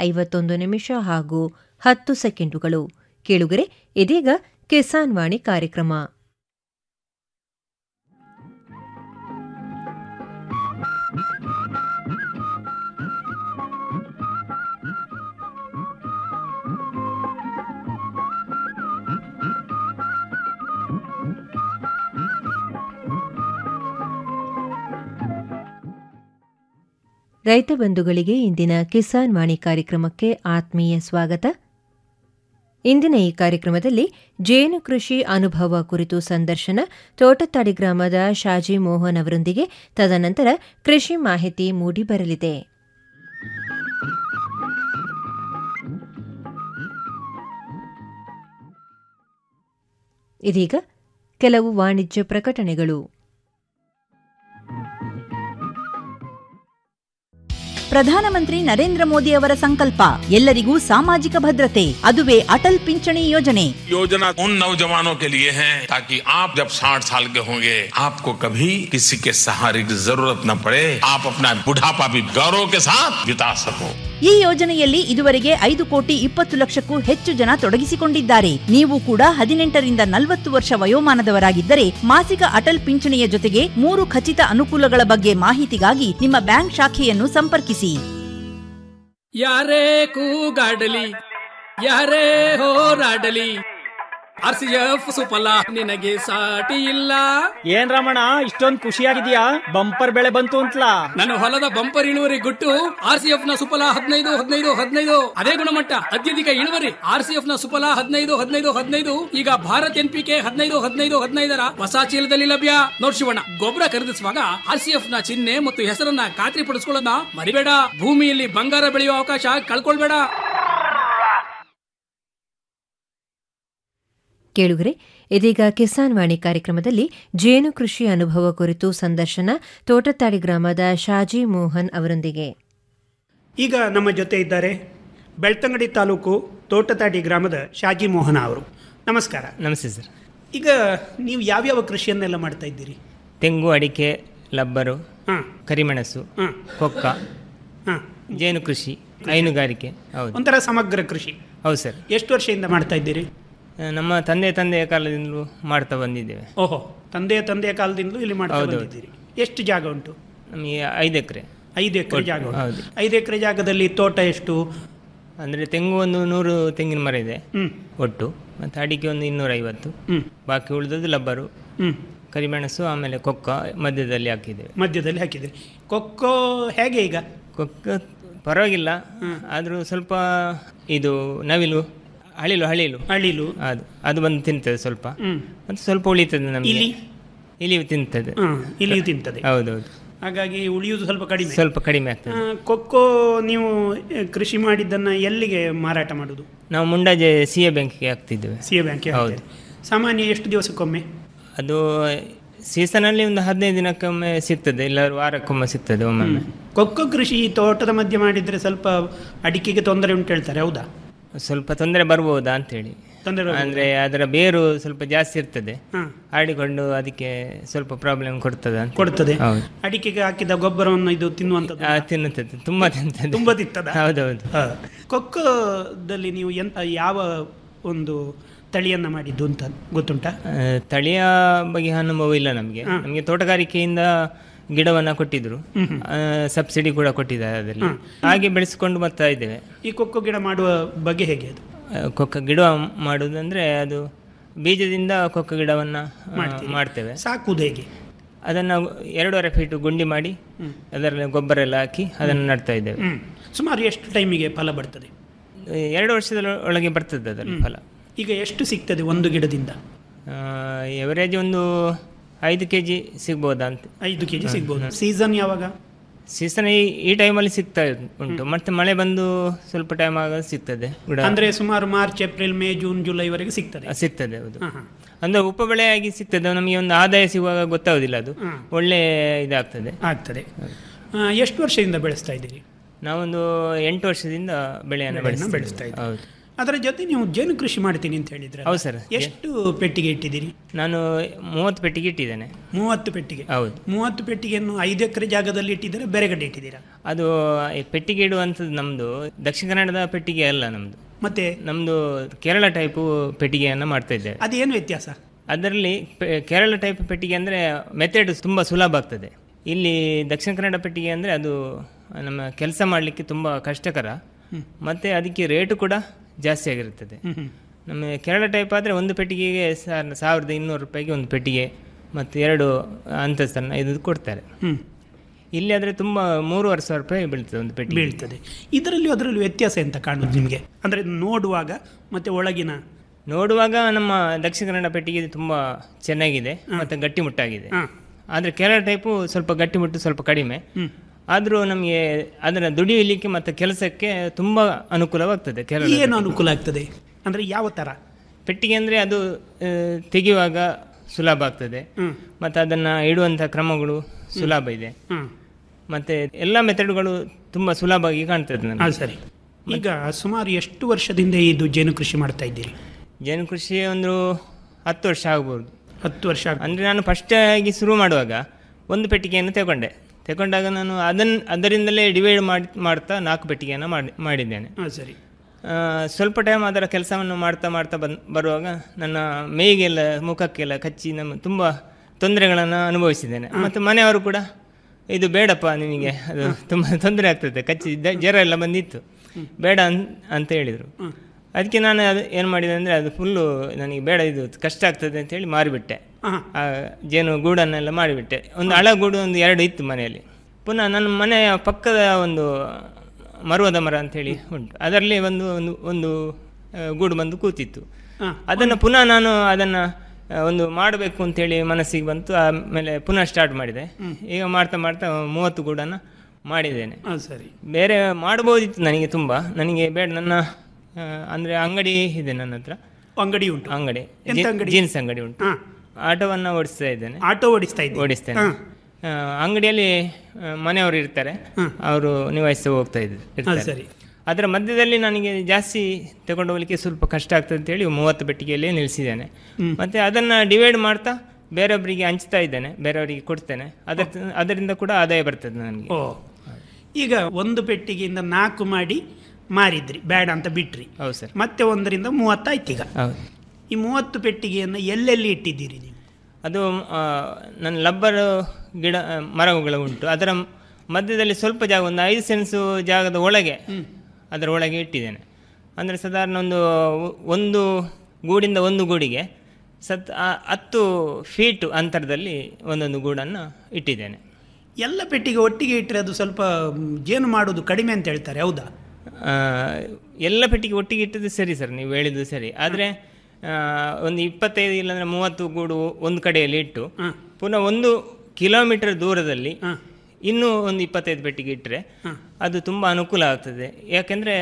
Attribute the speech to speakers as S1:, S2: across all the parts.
S1: ಐವತ್ತೊಂದು ನಿಮಿಷ ಹಾಗೂ ಹತ್ತು ಸೆಕೆಂಡುಗಳು ಕೇಳುಗರೆ ಇದೀಗ ಕಿಸಾನ್ ವಾಣಿ ಕಾರ್ಯಕ್ರಮ ರೈತ ಬಂಧುಗಳಿಗೆ ಇಂದಿನ ಕಿಸಾನ್ ವಾಣಿ ಕಾರ್ಯಕ್ರಮಕ್ಕೆ ಆತ್ಮೀಯ ಸ್ವಾಗತ ಇಂದಿನ ಈ ಕಾರ್ಯಕ್ರಮದಲ್ಲಿ ಜೇನು ಕೃಷಿ ಅನುಭವ ಕುರಿತು ಸಂದರ್ಶನ ತೋಟತ್ತಾಡಿ ಗ್ರಾಮದ ಶಾಜಿ ಮೋಹನ್ ಅವರೊಂದಿಗೆ ತದನಂತರ ಕೃಷಿ ಮಾಹಿತಿ ಮೂಡಿಬರಲಿದೆ ಇದೀಗ ಕೆಲವು ವಾಣಿಜ್ಯ ಪ್ರಕಟಣೆಗಳು
S2: ಪ್ರಧಾನಮಂತ್ರಿ ನರೇಂದ್ರ ಮೋದಿ ಅವರ ಸಂಕಲ್ಪ ಎಲ್ಲರಿಗೂ ಸಾಮಾಜಿಕ ಭದ್ರತೆ ಅದುವೇ ಅಟಲ್ ಪಿಂಚಣಿ ಯೋಜನೆ
S3: योजना उन नौजवानों के लिए है ताकि आप जब 60 साल के होंगे आपको कभी किसी के सहारे की जरूरत न पड़े आप अपना बुढ़ापा भी गौरव के साथ बिता सको
S2: ಈ ಯೋಜನೆಯಲ್ಲಿ ಇದುವರೆಗೆ ಐದು ಕೋಟಿ ಇಪ್ಪತ್ತು ಲಕ್ಷಕ್ಕೂ ಹೆಚ್ಚು ಜನ ತೊಡಗಿಸಿಕೊಂಡಿದ್ದಾರೆ ನೀವು ಕೂಡ ಹದಿನೆಂಟರಿಂದ ನಲವತ್ತು ವರ್ಷ ವಯೋಮಾನದವರಾಗಿದ್ದರೆ ಮಾಸಿಕ ಅಟಲ್ ಪಿಂಚಣಿಯ ಜೊತೆಗೆ ಮೂರು ಖಚಿತ ಅನುಕೂಲಗಳ ಬಗ್ಗೆ ಮಾಹಿತಿಗಾಗಿ ನಿಮ್ಮ ಬ್ಯಾಂಕ್ ಶಾಖೆಯನ್ನು ಸಂಪರ್ಕಿಸಿ
S4: ಯಾರೇ ಕೂಗಾಡಲಿ ಯಾರೇ ಹೋರಾಡಲಿ ಆರ್ ಸಿ ಎಫ್ ಸುಫಲ ನಿನಗೆ ಸಾಟಿ ಇಲ್ಲ
S5: ಏನ್ ರಮಣ ಇಷ್ಟೊಂದ್ ಖುಷಿಯಾಗಿದ್ಯಾ ಬಂಪರ್ ಬೆಳೆ ಬಂತು ಅಂತ್ಲಾ
S4: ನನ್ನ ಹೊಲದ ಬಂಪರ್ ಇಳುವರಿ ಗುಟ್ಟು ಆರ್ ಸಿ ಎಫ್ ನ ಸುಫಲ ಹದಿನೈದು ಹದಿನೈದು ಹದಿನೈದು ಅದೇ ಗುಣಮಟ್ಟ ಅತ್ಯಧಿಕ ಇಳುವರಿ ಆರ್ ಸಿ ಎಫ್ ನ ಸುಫಲ ಹದಿನೈದು ಹದಿನೈದು ಹದಿನೈದು ಈಗ ಭಾರತ್ ಎನ್ ಪಿ ಕೆ ಹದಿನೈದು ಹದಿನೈದು ಹದಿನೈದರ ಹೊಸ ಚೀಲದಲ್ಲಿ ಲಭ್ಯ ನೋಡ್ ಶಿವಣ್ಣ ಗೊಬ್ಬರ ಖರೀದಿಸುವಾಗ ಆರ್ ಸಿ ಎಫ್ ನ ಚಿಹ್ನೆ ಮತ್ತು ಹೆಸರನ್ನ ಖಾತ್ರಿ ಪಡಿಸ್ಕೊಳ್ಳೋದನ್ನ ಮರಿಬೇಡ ಭೂಮಿಯಲ್ಲಿ ಬಂಗಾರ ಬೆಳೆಯುವ ಅವಕಾಶ ಕಳ್ಕೊಳ್ಬೇಡ
S1: ಕೇಳುಗರೆ ಇದೀಗ ಕಿಸಾನ್ ವಾಣಿ ಕಾರ್ಯಕ್ರಮದಲ್ಲಿ ಜೇನು ಕೃಷಿ ಅನುಭವ ಕುರಿತು ಸಂದರ್ಶನ ತೋಟತ್ತಾಡಿ ಗ್ರಾಮದ ಶಾಜಿ ಮೋಹನ್ ಅವರೊಂದಿಗೆ
S6: ಈಗ ನಮ್ಮ ಜೊತೆ ಇದ್ದಾರೆ ಬೆಳ್ತಂಗಡಿ ತಾಲೂಕು ತೋಟತಾಡಿ ಗ್ರಾಮದ ಶಾಜಿ ಮೋಹನ ಅವರು ನಮಸ್ಕಾರ
S5: ನಮಸ್ತೆ ಸರ್
S6: ಈಗ ನೀವು ಯಾವ್ಯಾವ ಕೃಷಿಯನ್ನೆಲ್ಲ ಮಾಡ್ತಾ ಇದ್ದೀರಿ
S5: ತೆಂಗು ಅಡಿಕೆ ಲಬ್ಬರು
S6: ಹಾಂ
S5: ಕರಿಮೆಣಸು
S6: ಹಾಂ
S5: ಕೊಕ್ಕ
S6: ಹಾಂ
S5: ಜೇನು ಕೃಷಿ ಹೈನುಗಾರಿಕೆ ಹೌದು
S6: ಒಂಥರ ಸಮಗ್ರ ಕೃಷಿ
S5: ಹೌದು ಸರ್
S6: ಎಷ್ಟು ವರ್ಷದಿಂದ ಮಾಡ್ತಾ ಇದ್ದೀರಿ
S5: ಆ, ನಮ್ಮ ತಂದೆ ತಂದೆಯ ಕಾಲದಿಂದಲೂ ಮಾಡ್ತಾ ಬಂದಿದ್ದೇವೆ
S6: ಓಹೋ ತಂದೆಯ ತಂದೆಯ ಕಾಲದಿಂದಲೂ ಇಲ್ಲಿ ಮಾಡ್ತಾ
S5: ಹೌದು, ಹೌದು.
S6: ಬಂದಿದ್ದೀರಿ ಎಷ್ಟು ಜಾಗ ಉಂಟು
S5: ನಮಗೆ ಐದು ಎಕರೆ
S6: ಐದು ಎಕರೆ
S5: ಒಟ್ಟು,
S6: ಜಾಗ
S5: ಹೌದು.
S6: ಉಂಟು ಐದು ಎಕರೆ ಜಾಗದಲ್ಲಿ ತೋಟ ಎಷ್ಟು
S5: ಅಂದರೆ ತೆಂಗು ಒಂದು ನೂರು ತೆಂಗಿನ ಮರ ಇದೆ
S6: ಹ್ಞೂ
S5: ಒಟ್ಟು ಮತ್ತು ಅಡಿಕೆ ಒಂದು ಇನ್ನೂರೈವತ್ತು
S6: ಹ್ಞೂ
S5: ಬಾಕಿ ಉಳಿದದ್ದು ಲಬ್ಬರು
S6: ಹ್ಞೂ
S5: ಕರಿಮೆಣಸು ಆಮೇಲೆ ಕೊಕ್ಕ ಮಧ್ಯದಲ್ಲಿ ಹಾಕಿದ್ದೇವೆ
S6: ಮಧ್ಯದಲ್ಲಿ ಹಾಕಿದ್ದೀರಿ ಕೊಕ್ಕೋ ಹೇಗೆ ಈಗ
S5: ಕೊಕ್ಕ ಪರವಾಗಿಲ್ಲ ಆದರೂ ಸ್ವಲ್ಪ ಇದು ನವಿಲು ಹಳಿಲು ಹಳಿಲು
S6: ಅಳಿಲು
S5: ಅದು ಅದು ಬಂದು ತಿಂತದೆ ಸ್ವಲ್ಪ
S6: ಹ್ಞೂ
S5: ಮತ್ತು ಸ್ವಲ್ಪ ಉಳಿತದೆ ನಮಗೆ
S6: ಇಲಿ
S5: ಇಲಿ ತಿಂತದೆ
S6: ಹಾಂ ಇಲಿಯು ತಿಂತದೆ
S5: ಹೌದೌದು
S6: ಹಾಗಾಗಿ ಉಳಿಯುವುದು ಸ್ವಲ್ಪ ಕಡಿಮೆ
S5: ಸ್ವಲ್ಪ ಕಡಿಮೆ
S6: ಆ,
S5: ಆಗ್ತದೆ
S6: ಕೊಕ್ಕೋ ನೀವು ಆ, ಕೃಷಿ ಮಾಡಿದ್ದನ್ನ ಎಲ್ಲಿಗೆ ಮಾರಾಟ ಮಾಡುದು
S5: ನಾವು ಮುಂಡಾಜೆ ಸಿ ಎ ಬ್ಯಾಂಕಿಗೆ ಹಾಕ್ತಿದ್ದೇವೆ
S6: ಸಿ ಎ ಬ್ಯಾಂಕ್
S5: ಹೌದು.
S6: ಸಾಮಾನ್ಯ ಎಷ್ಟು ದಿವಸಕ್ಕೊಮ್ಮೆ
S5: ಅದು ಸೀಸನಲ್ಲಿ ಒಂದು ಹದಿನೈದು ದಿನಕ್ಕೊಮ್ಮೆ ಸಿಗ್ತದೆ ಇಲ್ಲ ವಾರಕ್ಕೊಮ್ಮೆ ಸಿಗ್ತದೆ ಒಮ್ಮೊಮ್ಮೆ
S6: ಕೊಕ್ಕೋ ಕೃಷಿ ತೋಟದ ಮಧ್ಯೆ ಮಾಡಿದ್ರೆ ಸ್ವಲ್ಪ ಅಡಿಕೆಗೆ ತೊಂದರೆ ಉಂಟು ಹೇಳ್ತಾರೆ ಹೌದಾ
S5: ಸ್ವಲ್ಪ ತೊಂದರೆ ಬರ್ಬೋದಾ ಅಂತೇಳಿ
S6: ತೊಂದರೆ ಬರ್ಬೋದಾ?
S5: ಅಂದರೆ ಅದರ ಬೇರು ಸ್ವಲ್ಪ ಜಾಸ್ತಿ ಇರ್ತದೆ
S6: ಹಾ
S5: ಆಡಿಕೊಂಡು ಅದಕ್ಕೆ ಸ್ವಲ್ಪ ಪ್ರಾಬ್ಲಮ್ ಕೊಡ್ತದೆ ಅಂತ
S6: ಕೊಡ್ತದೆ
S5: ಹೌದು
S6: ಅಡಿಕೆಗೆ ಹಾಕಿದ ಗೊಬ್ಬರವನ್ನು ಇದು ತಿನ್ನುವಂಥದ್ದು
S5: ಆ, ತಿನ್ನುತ್ತದೆ ತುಂಬ ತಿಂತದೆ
S6: ತುಂಬ ತಿಂತದ
S5: ಹೌದೌದು
S6: ಹಾ. ಕೊಕ್ಕೋದಲ್ಲಿ ನೀವು ಎಂತ ಯಾವ ಒಂದು ತಳಿಯನ್ನ ಮಾಡಿದ್ದು ಅಂತ ಗೊತ್ತುಂಟಾ
S5: ಆ, ತಳಿಯ ಬಗ್ಗೆ ಅನುಭವ ಇಲ್ಲ ನಮಗೆ
S6: ಹಾ.
S5: ನಮಗೆ ತೋಟಗಾರಿಕೆಯಿಂದ ಗಿಡವನ್ನ ಕೊಟ್ಟಿದ್ರು ಆ, ಸಬ್ಸಿಡಿ ಕೂಡ ಕೊಟ್ಟಿದ್ದಾರೆ ಅದರಲ್ಲಿ ಹಾಗೆ ಬೆಳೆಸಿಕೊಂಡು ಬರ್ತಾ ಇದ್ದೇವೆ
S6: ಈ ಕೊಕ್ಕೋ ಗಿಡ ಮಾಡುವ ಬಗ್ಗೆ ಹೇಗೆ ಅದು
S5: ಆ, ಕೊಕ್ಕ ಗಿಡ ಮಾಡುವುದಂದ್ರೆ ಅದು ಬೀಜದಿಂದ ಕೊಕ್ಕ ಗಿಡವನ್ನ ಆ, ಮಾಡ್ತೇವೆ
S6: ಸಾಕುವುದು ಹೇಗೆ
S5: ಅದನ್ನು ಎರಡೂವರೆ ಫೀಟು ಗುಂಡಿ ಮಾಡಿ ಅದರಲ್ಲಿ ಗೊಬ್ಬರ ಎಲ್ಲ ಹಾಕಿ ಅದನ್ನು ನಡ್ತಾ ಇದ್ದೇವೆ
S6: ಹ್ಮ್ ಸುಮಾರು ಎಷ್ಟು ಟೈಮಿಗೆ ಫಲ ಬರ್ತದೆ
S5: ಎರಡು ವರ್ಷದ ಒಳಗೆ ಬರ್ತದೆ ಅದರಲ್ಲಿ ಫಲ
S6: ಈಗ ಎಷ್ಟು ಸಿಗ್ತದೆ ಒಂದು ಗಿಡದಿಂದ
S5: ಎವರೇಜ್ ಒಂದು ಐದು ಕೆ ಜಿ ಸಿಗ್ಬೋದಾ ಅಂತ
S6: ಐದು ಕೆಜಿ ಸಿಗ್ಬೋದು ಸೀಸನ್ ಯಾವಾಗ
S5: ಸೀಸನ್ ಈ ಈ ಟೈಮಲ್ಲಿ ಸಿಗ್ತಾ ಉಂಟು ಮತ್ತೆ ಮಳೆ ಬಂದು ಸ್ವಲ್ಪ ಟೈಮ್ ಆಗ ಸಿಗ್ತದೆ ಗಿಡ
S6: ಅಂದ್ರೆ ಸುಮಾರು ಮಾರ್ಚ್ ಏಪ್ರಿಲ್ ಮೇ ಜೂನ್ ಜುಲೈವರೆಗೆ ಸಿಗ್ತದೆ
S5: ಆ, ಸಿಗ್ತದೆ ಹೌದು
S6: ಹಾ, ಹಾ.
S5: ಅಂದ್ರೆ ಉಪಬೆಳೆಯಾಗಿ ಸಿಗ್ತದೆ ನಮಗೆ ಒಂದು ಆದಾಯ ಸಿಗುವಾಗ ಗೊತ್ತಾಗೋದಿಲ್ಲ ಅದು
S6: ಹ್ಮ್.
S5: ಒಳ್ಳೆ ಇದಾಗ್ತದೆ
S6: ಆಗ್ತದೆ ಆ, ಎಷ್ಟು ವರ್ಷದಿಂದ ಬೆಳೆಸ್ತಾ ಇದ್ದೀರಿ
S5: ನಾವೊಂದು ಎಂಟು ವರ್ಷದಿಂದ ಬೆಳೆಯನ್ನು
S6: ಬೆಳೆಯನ್ನ
S5: ಬೆಳೆಸ್ತಾ
S6: ಬೆಳೆಸ್ತಾ
S5: ಇದ್ದೀವಿ.
S6: ಇದ್ದೀರಿ
S5: ಹೌದು
S6: ಅದರ ಜೊತೆ ನೀವು ಜೇನು ಕೃಷಿ ಮಾಡ್ತೀನಿ ಅಂತ ಹೇಳಿದ್ರೆ
S5: ಹೌದು ಸರ್.
S6: ಎಷ್ಟು ಪೆಟ್ಟಿಗೆ ಇಟ್ಟಿದ್ದೀರಿ
S5: ನಾನು ಮೂವತ್ತು ಪೆಟ್ಟಿಗೆ ಇಟ್ಟಿದ್ದೇನೆ
S6: ಮೂವತ್ತು ಪೆಟ್ಟಿಗೆ
S5: ಹೌದು
S6: ಮೂವತ್ತು ಪೆಟ್ಟಿಗೆಯನ್ನು ಐದು ಎಕರೆ ಜಾಗದಲ್ಲಿ ಇಟ್ಟಿದ್ದೀರಾ ಬೇರೆ ಕಡೆ ಇಟ್ಟಿದ್ದೀರಾ
S5: ಅದು ಈ ಪೆಟ್ಟಿಗೆ ಇಡುವಂಥದ್ದು ನಮ್ಮದು ದಕ್ಷಿಣ ಕನ್ನಡದ ಪೆಟ್ಟಿಗೆ ಅಲ್ಲ ನಮ್ಮದು
S6: ಮತ್ತೆ
S5: ನಮ್ಮದು ಕೇರಳ ಟೈಪು ಪೆಟ್ಟಿಗೆಯನ್ನು ಮಾಡ್ತಾ ಇದ್ದೇವೆ
S6: ಅದೇನು ವ್ಯತ್ಯಾಸ
S5: ಅದರಲ್ಲಿ ಪೆ- ಕೇರಳ ಟೈಪ್ ಪೆಟ್ಟಿಗೆ ಅಂದರೆ ಮೆಥಡ್ ತುಂಬ ಸುಲಭ ಆಗ್ತದೆ ಇಲ್ಲಿ ದಕ್ಷಿಣ ಕನ್ನಡ ಪೆಟ್ಟಿಗೆ ಅಂದರೆ ಅದು ನಮ್ಮ ಕೆಲಸ ಮಾಡಲಿಕ್ಕೆ ತುಂಬ ಕಷ್ಟಕರ ಮತ್ತು ಅದಕ್ಕೆ ರೇಟು ಕೂಡ ಜಾಸ್ತಿ ಆಗಿರುತ್ತದೆ ನಮ್ಮ ಕೇರಳ ಟೈಪ್ ಆದರೆ ಒಂದು ಪೆಟ್ಟಿಗೆಗೆ ಸಾ- ಸಾವಿರದ ಇನ್ನೂರು ರೂಪಾಯಿಗೆ ಒಂದು ಪೆಟ್ಟಿಗೆ ಮತ್ತು ಎರಡು ಅಂತಸ್ತನ್ನು ಇದು ಕೊಡ್ತಾರೆ
S6: ಹ್ಮ್
S5: ಇಲ್ಲಿ ಆದರೆ ತುಂಬ ಮೂರುವರೆ ಸಾವಿರ ರೂಪಾಯಿ ಬೀಳ್ತದೆ ಒಂದು ಪೆಟ್ಟಿಗೆ
S6: ಬೀಳ್ತದೆ ಇದರಲ್ಲಿ ಅದರಲ್ಲಿ ವ್ಯತ್ಯಾಸ ಎಂತ ಕಾಣುದು ನಿಮಗೆ ಅಂದರೆ ನೋಡುವಾಗ ಮತ್ತೆ ಒಳಗಿನ
S5: ನೋಡುವಾಗ ನಮ್ಮ ದಕ್ಷಿಣ ಕನ್ನಡ ಪೆಟ್ಟಿಗೆ ತುಂಬ ಚೆನ್ನಾಗಿದೆ ಮತ್ತು ಗಟ್ಟಿಮುಟ್ಟಾಗಿದೆ
S6: ಹಾ.
S5: ಆದರೆ ಕೇರಳ ಟೈಪು ಸ್ವಲ್ಪ ಗಟ್ಟಿಮುಟ್ಟು ಸ್ವಲ್ಪ ಕಡಿಮೆ ಆದರೂ ನಮಗೆ ಅದನ್ನು ದುಡಿಯಲಿಕ್ಕೆ ಮತ್ತು ಕೆಲಸಕ್ಕೆ ತುಂಬ ಅನುಕೂಲವಾಗ್ತದೆ ಕೇರಳ
S6: ಏನು ಅನುಕೂಲ ಆಗ್ತದೆ ಅಂದರೆ ಯಾವ ಥರ
S5: ಪೆಟ್ಟಿಗೆ ಅಂದರೆ ಅದು ಆ, ತೆಗೆಯುವಾಗ ಸುಲಭ ಆಗ್ತದೆ
S6: ಹ್ಮ್.
S5: ಮತ್ತು ಅದನ್ನು ಇಡುವಂಥ ಕ್ರಮಗಳು ಸುಲಭ ಇದೆ
S6: ಹಾಂ
S5: ಮತ್ತು ಎಲ್ಲ ಮೆಥಡ್ಗಳು ತುಂಬ ಸುಲಭವಾಗಿ ಕಾಣ್ತದೆ
S6: ಹಾಂ
S5: ನಮಗೆ
S6: ಸರಿ ಈಗ ಸುಮಾರು ಎಷ್ಟು ವರ್ಷದಿಂದ ಇದು ಜೇನು ಕೃಷಿ ಮಾಡ್ತಾ ಇದ್ದೀರಿ
S5: ಜೇನು ಕೃಷಿ ಒಂದು ಹತ್ತು ವರ್ಷ ಆಗ್ಬೋದು
S6: ಹತ್ತು ವರ್ಷ ಆಗ್-
S5: ಅಂದರೆ ನಾನು ಫಸ್ಟಾಗಿ ಶುರು ಮಾಡುವಾಗ ಒಂದು ಪೆಟ್ಟಿಗೆಯನ್ನು ತಗೊಂಡೆ ತಗೊಂಡಾಗ ನಾನು ಅದನ್ನು ಅದರಿಂದಲೇ ಡಿವೈಡ್ ಮಾಡಿ ಮಾಡ್ತಾ ನಾಲ್ಕು ಪೆಟ್ಟಿಗೆಯನ್ನು ಮಾಡಿ ಮಾಡಿದ್ದೇನೆ
S6: ಹಾಂ ಸರಿ
S5: ಆ, ಸ್ವಲ್ಪ ಟೈಮ್ ಅದರ ಕೆಲಸವನ್ನು ಮಾಡ್ತಾ ಮಾಡ್ತಾ ಬಂದು ಬರುವಾಗ ನನ್ನ ಮೇಯಿಗೆಲ್ಲ ಮುಖಕ್ಕೆಲ್ಲ ಕಚ್ಚಿ ನಮ್ಮ ತುಂಬ ತೊಂದರೆಗಳನ್ನು ಅನುಭವಿಸಿದ್ದೇನೆ ಮತ್ತು ಮನೆಯವರು ಕೂಡ ಇದು ಬೇಡಪ್ಪ ನಿನಗೆ ಅದು ತುಂಬ ತೊಂದರೆ ಆಗ್ತದೆ ಕಚ್ಚಿ ದ- ಜ್ವರ ಎಲ್ಲ ಬಂದಿತ್ತು ಬೇಡ ಅನ್ ಅಂತ ಹೇಳಿದರು ಅದಕ್ಕೆ ನಾನು ಅದು ಏನು ಮಾಡಿದೆ ಅಂದರೆ ಅದು ಫುಲ್ಲು ನನಗೆ ಬೇಡ ಇದು ಕಷ್ಟ ಆಗ್ತದೆ ಅಂತೇಳಿ ಮಾರಿಬಿಟ್ಟೆ
S6: ಹಾಂ
S5: ಆ ಜೇನು ಗೂಡನ್ನೆಲ್ಲ ಮಾಡಿಬಿಟ್ಟೆ ಒಂದು ಹಳ ಗೂಡು ಒಂದು ಎರಡು ಇತ್ತು ಮನೆಯಲ್ಲಿ ಪುನಃ ನನ್ನ ಮನೆಯ ಪಕ್ಕದ ಒಂದು ಮರುವದ ಮರ ಅಂತೇಳಿ ಉಂಟು ಅದರಲ್ಲಿ ಒಂದು ಒಂದು ಒಂದು ಆ, ಗೂಡು ಬಂದು ಕೂತಿತ್ತು
S6: ಹಾಂ
S5: ಅದನ್ನು ಪುನಃ ನಾನು ಅದನ್ನು ಒಂದು ಮಾಡಬೇಕು ಅಂತೇಳಿ ಮನಸ್ಸಿಗೆ ಬಂತು ಆಮೇಲೆ ಪುನಃ ಸ್ಟಾರ್ಟ್ ಮಾಡಿದೆ ಈಗ ಮಾಡ್ತಾ ಮಾಡ್ತಾ ಮೂವತ್ತು ಗೂಡನ್ನು ಮಾಡಿದ್ದೇನೆ
S6: ಹಾಂ ಸರಿ
S5: ಬೇರೆ ಮಾಡ್ಬೋದಿತ್ತು ನನಗೆ ತುಂಬ ನನಗೆ ಬೇಡ ನನ್ನ ಆ, ಅಂದರೆ ಅಂಗಡಿ ಇದೆ ನನ್ನ ಹತ್ರ
S6: ಅಂಗಡಿ ಉಂಟು
S5: ಅಂಗಡಿ
S6: ಎಂತ
S5: ಜೀ-
S6: ಅಂಗಡಿ?
S5: ಜೀನ್ಸ್ ಅಂಗಡಿ ಉಂಟು
S6: ಹಾಂ
S5: ಆಟೋವನ್ನು ಓಡಿಸ್ತಾ ಇದ್ದೇನೆ
S6: ಆಟೋ ಓಡಿಸ್ತಾ ಇದ್ದೀರಿ
S5: ಓಡಿಸ್ತೇನೆ
S6: ಹಾಂ
S5: ಆ, ಅಂಗಡಿಯಲ್ಲಿ ಆ, ಮನೆಯವರು ಇರ್ತಾರೆ ಅವರು ನಿವಾಯಿಸ್ತಾ ಹೋಗ್ತಾ ಇದ್ರು
S6: ಹಾಂ
S5: ಇರ್ತಾರೆ
S6: ಸರಿ
S5: ಅದರ ಮಧ್ಯದಲ್ಲಿ ನನಗೆ ಜಾಸ್ತಿ ತಗೊಂಡು ಹೋಗ್ಲಿಕ್ಕೆ ಸ್ವಲ್ಪ ಕಷ್ಟ ಆಗ್ತದೆ ಅಂತೇಳಿ ಮೂವತ್ತು ಪೆಟ್ಟಿಗೆಯಲ್ಲೇ ನಿಲ್ಲಿಸಿದ್ದೇನೆ ಮತ್ತು ಅದನ್ನು ಡಿವೈಡ್ ಮಾಡ್ತಾ ಬೇರೊಬ್ಬರಿಗೆ ಹಂಚ್ತಾ ಇದ್ದೇನೆ ಬೇರೆಯವರಿಗೆ ಕೊಡ್ತೇನೆ ಅದರ ಅದರಿಂದ ಕೂಡ ಆದಾಯ ಬರ್ತದೆ ನನಗೆ
S6: ಓ ಈಗ ಒಂದು ಪೆಟ್ಟಿಗೆಯಿಂದ ನಾಲ್ಕು ಮಾಡಿ ಮಾರಿದ್ರಿ ಬೇಡ ಅಂತ ಬಿಟ್ರಿ
S5: ಹೌದು ಸರ್
S6: ಮತ್ತೆ ಒಂದರಿಂದ ಮೂವತ್ತಾಯ್ತು ಈಗ
S5: ಹೌದು
S6: ಈ ಮೂವತ್ತು ಪೆಟ್ಟಿಗೆಯನ್ನು ಎಲ್ಲೆಲ್ಲಿ ಇಟ್ಟಿದ್ದೀರಿ ನೀವು
S5: ಅದು ಆ, ನನ್ನ ಲಬ್ಬರ್ ಗಿಡ ಆ, ಮರಗಳು ಉಂಟು ಅದರ ಮಧ್ಯದಲ್ಲಿ ಸ್ವಲ್ಪ ಜಾಗ ಒಂದು ಐದು ಸೆನ್ಸು ಜಾಗದ ಒಳಗೆ ಅದರ ಒಳಗೆ ಇಟ್ಟಿದ್ದೇನೆ ಅಂದರೆ ಸಾಧಾರಣ ಒಂದು ಒಂದು ಗೂಡಿಂದ ಒಂದು ಗೂಡಿಗೆ ಸತ್ ಆ, ಹತ್ತು ಫೀಟ್ ಅಂತರದಲ್ಲಿ ಒಂದೊಂದು ಗೂಡನ್ನು ಇಟ್ಟಿದ್ದೇನೆ
S6: ಎಲ್ಲ ಪೆಟ್ಟಿಗೆ ಒಟ್ಟಿಗೆ ಇಟ್ಟರೆ ಅದು ಸ್ವಲ್ಪ ಮ್, ಜೇನು ಮಾಡೋದು ಕಡಿಮೆ ಅಂತ ಹೇಳ್ತಾರೆ ಹೌದಾ
S5: ಆ, ಎಲ್ಲ ಪೆಟ್ಟಿಗೆ ಒಟ್ಟಿಗೆ ಇಟ್ಟದ್ದು ಸರಿ ಸರ್ ನೀವು ಹೇಳಿದ್ದು ಸರಿ ಆದರೆ ಒಂದು ಇಪ್ಪತ್ತೈದು ಇಲ್ಲಾಂದರೆ ಮೂವತ್ತು ಗೂಡು ಒಂದು ಕಡೆಯಲ್ಲಿ ಇಟ್ಟು
S6: ಹಾಂ
S5: ಪುನಃ ಒಂದು ಕಿಲೋಮೀಟರ್ ದೂರದಲ್ಲಿ
S6: ಹಾಂ
S5: ಇನ್ನೂ ಒಂದು ಇಪ್ಪತ್ತೈದು ಪೆಟ್ಟಿಗೆ ಇಟ್ಟರೆ ಅದು ತುಂಬ ಅನುಕೂಲ ಆಗ್ತದೆ ಯಾಕೆಂದರೆ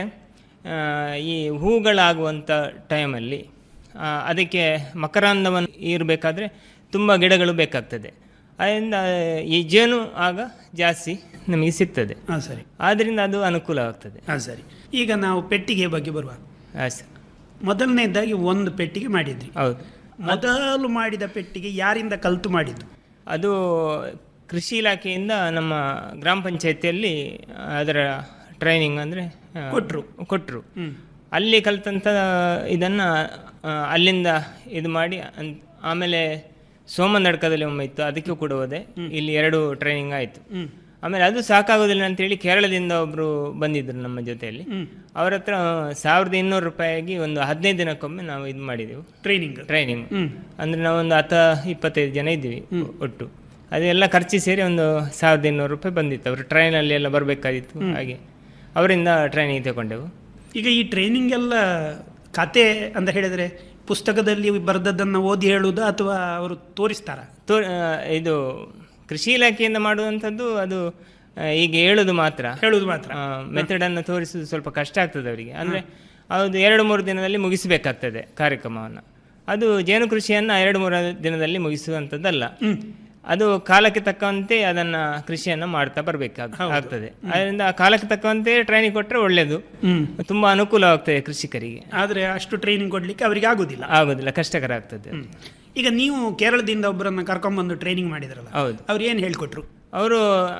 S5: ಈ ಹೂಗಳಾಗುವಂಥ ಟೈಮಲ್ಲಿ ಆ, ಅದಕ್ಕೆ ಮಕರಂದವನ್ನು ಇರಬೇಕಾದ್ರೆ ತುಂಬ ಗಿಡಗಳು ಬೇಕಾಗ್ತದೆ ಅದರಿಂದ ಈ ಜೇನು ಆಗ ಜಾಸ್ತಿ ನಮಗೆ ಸಿಗ್ತದೆ
S6: ಹಾಂ ಸರಿ
S5: ಆದ್ದರಿಂದ ಅದು ಅನುಕೂಲ ಆಗ್ತದೆ
S6: ಹಾಂ ಸರಿ ಈಗ ನಾವು ಪೆಟ್ಟಿಗೆ ಬಗ್ಗೆ ಬರುವ
S5: ಹಾಂ ಸರ್
S6: ಮೊದಲನೇದಾಗಿ ಒಂದು ಪೆಟ್ಟಿಗೆ ಮಾಡಿದ್ರಿ
S5: ಹೌದು
S6: ಮೊದಲು ಮಾಡಿದ ಪೆಟ್ಟಿಗೆ ಯಾರಿಂದ ಕಲ್ತು ಮಾಡಿದ್ದು
S5: ಅದು ಕೃಷಿ ಇಲಾಖೆಯಿಂದ ನಮ್ಮ ಗ್ರಾಮ ಪಂಚಾಯತಿಯಲ್ಲಿ ಅದರ ಟ್ರೈನಿಂಗ್ ಅಂದರೆ
S6: ಕೊಟ್ರು.
S5: ಕೊಟ್ಟರು
S6: ಹ್ಮ್.
S5: ಅಲ್ಲಿ ಕಲ್ತಂಥ ಇದನ್ನು ಅಲ್ಲಿಂದ ಇದು ಮಾಡಿ ಅನ್- ಆಮೇಲೆ ಸೋಮನಡ್ಕದಲ್ಲಿ ಒಮ್ಮೆ ಇತ್ತು ಅದಕ್ಕೂ ಕೂಡ ಹೋದೆ ಇಲ್ಲಿ ಎರಡು ಟ್ರೈನಿಂಗ್ ಆಯಿತು ಆಮೇಲೆ ಅದು ಸಾಕಾಗೋದಿಲ್ಲ ಅಂತೇಳಿ ಕೇರಳದಿಂದ ಒಬ್ಬರು ಬಂದಿದ್ದರು ನಮ್ಮ ಜೊತೆಯಲ್ಲಿ ಅವ್ರ ಹತ್ರ ಸಾವಿರದ ಇನ್ನೂರು ರೂಪಾಯಿಗೆ ಒಂದು ಹದಿನೈದು ದಿನಕ್ಕೊಮ್ಮೆ ನಾವು ಇದು ಮಾಡಿದೆವು
S6: ಟ್ರೈನಿಂಗ್
S5: ಟ್ರೈನಿಂಗ್
S6: ಹ್ಮ್.
S5: ಅಂದರೆ ನಾವೊಂದು ಹತ್ತ ಇಪ್ಪತ್ತೈದು ಜನ ಇದ್ದೀವಿ ಒಟ್ಟು ಅದೆಲ್ಲ ಖರ್ಚು ಸೇರಿ ಒಂದು ಸಾವಿರದ ಇನ್ನೂರು ರೂಪಾಯಿ ಬಂದಿತ್ತು ಅವರು ಟ್ರೈನಲ್ಲಿ ಎಲ್ಲ ಬರಬೇಕಾಗಿತ್ತು ಹಾಗೆ ಅವರಿಂದ ಟ್ರೈನಿಂಗ್ ತಗೊಂಡೆವು
S6: ಈಗ ಈ ಟ್ರೈನಿಂಗ್ ಎಲ್ಲ ಕತೆ ಅಂತ ಹೇಳಿದರೆ ಪುಸ್ತಕದಲ್ಲಿ ಬರೆದದ್ದನ್ನು ಓದಿ ಹೇಳುವುದಾ ಅಥವಾ ಅವರು ತೋರಿಸ್ತಾರ
S5: ತೋ ಆ, ಇದು ಕೃಷಿ ಇಲಾಖೆಯಿಂದ ಮಾಡುವಂಥದ್ದು ಅದು ಆ, ಈಗ ಹೇಳೋದು ಮಾತ್ರ
S6: ಹೇಳುವುದು ಮಾತ್ರ
S5: ಮೆಥಡನ್ನು ತೋರಿಸೋದು ಸ್ವಲ್ಪ ಕಷ್ಟ ಆಗ್ತದೆ ಅವರಿಗೆ ಅಂದರೆ ಅದು ಎರಡು ಮೂರು ದಿನದಲ್ಲಿ ಮುಗಿಸಬೇಕಾಗ್ತದೆ ಕಾರ್ಯಕ್ರಮವನ್ನು ಅದು ಜೇನು ಕೃಷಿಯನ್ನು ಎರಡು ಮೂರು ದಿನದಲ್ಲಿ ಮುಗಿಸುವಂಥದ್ದಲ್ಲ ಅದು ಕಾಲಕ್ಕೆ ತಕ್ಕಂತೆ ಅದನ್ನ ಕೃಷಿಯನ್ನ ಮಾಡ್ತಾ ಬರ್ಬೇಕಾಗ್ ಆಗ್ತದೆ ಅದರಿಂದ ಆ ಕಾಲಕ್ಕೆ ತಕ್ಕಂತೆ ಟ್ರೈನಿಂಗ್ ಕೊಟ್ರೆ ಒಳ್ಳೇದು
S6: ಹ್ಮ್
S5: ತುಂಬಾ ಅನುಕೂಲವಾಗ್ತದೆ ಕೃಷಿಕರಿಗೆ
S6: ಆದ್ರೆ ಅಷ್ಟು ಟ್ರೈನಿಂಗ್ ಕೊಡ್ಲಿಕ್ಕೆ ಅವರಿಗೆ ಆಗುದಿಲ್ಲ
S5: ಆಗೋದಿಲ್ಲ ಕಷ್ಟಕರ ಆಗ್ತದೆ
S6: ಹ್ಮ್. ಈಗ ನೀವು ಕೇರಳದಿಂದ ಒಬ್ಬರನ್ನ ಕರ್ಕೊಂಡ್ಬಂದು ಟ್ರೈನಿಂಗ್ ಮಾಡಿದ್ರಲ್ಲ
S5: ಹೌದು
S6: ಅವ್ರು ಏನು ಹೇಳ್ಕೊಟ್ರು
S5: ಅವರು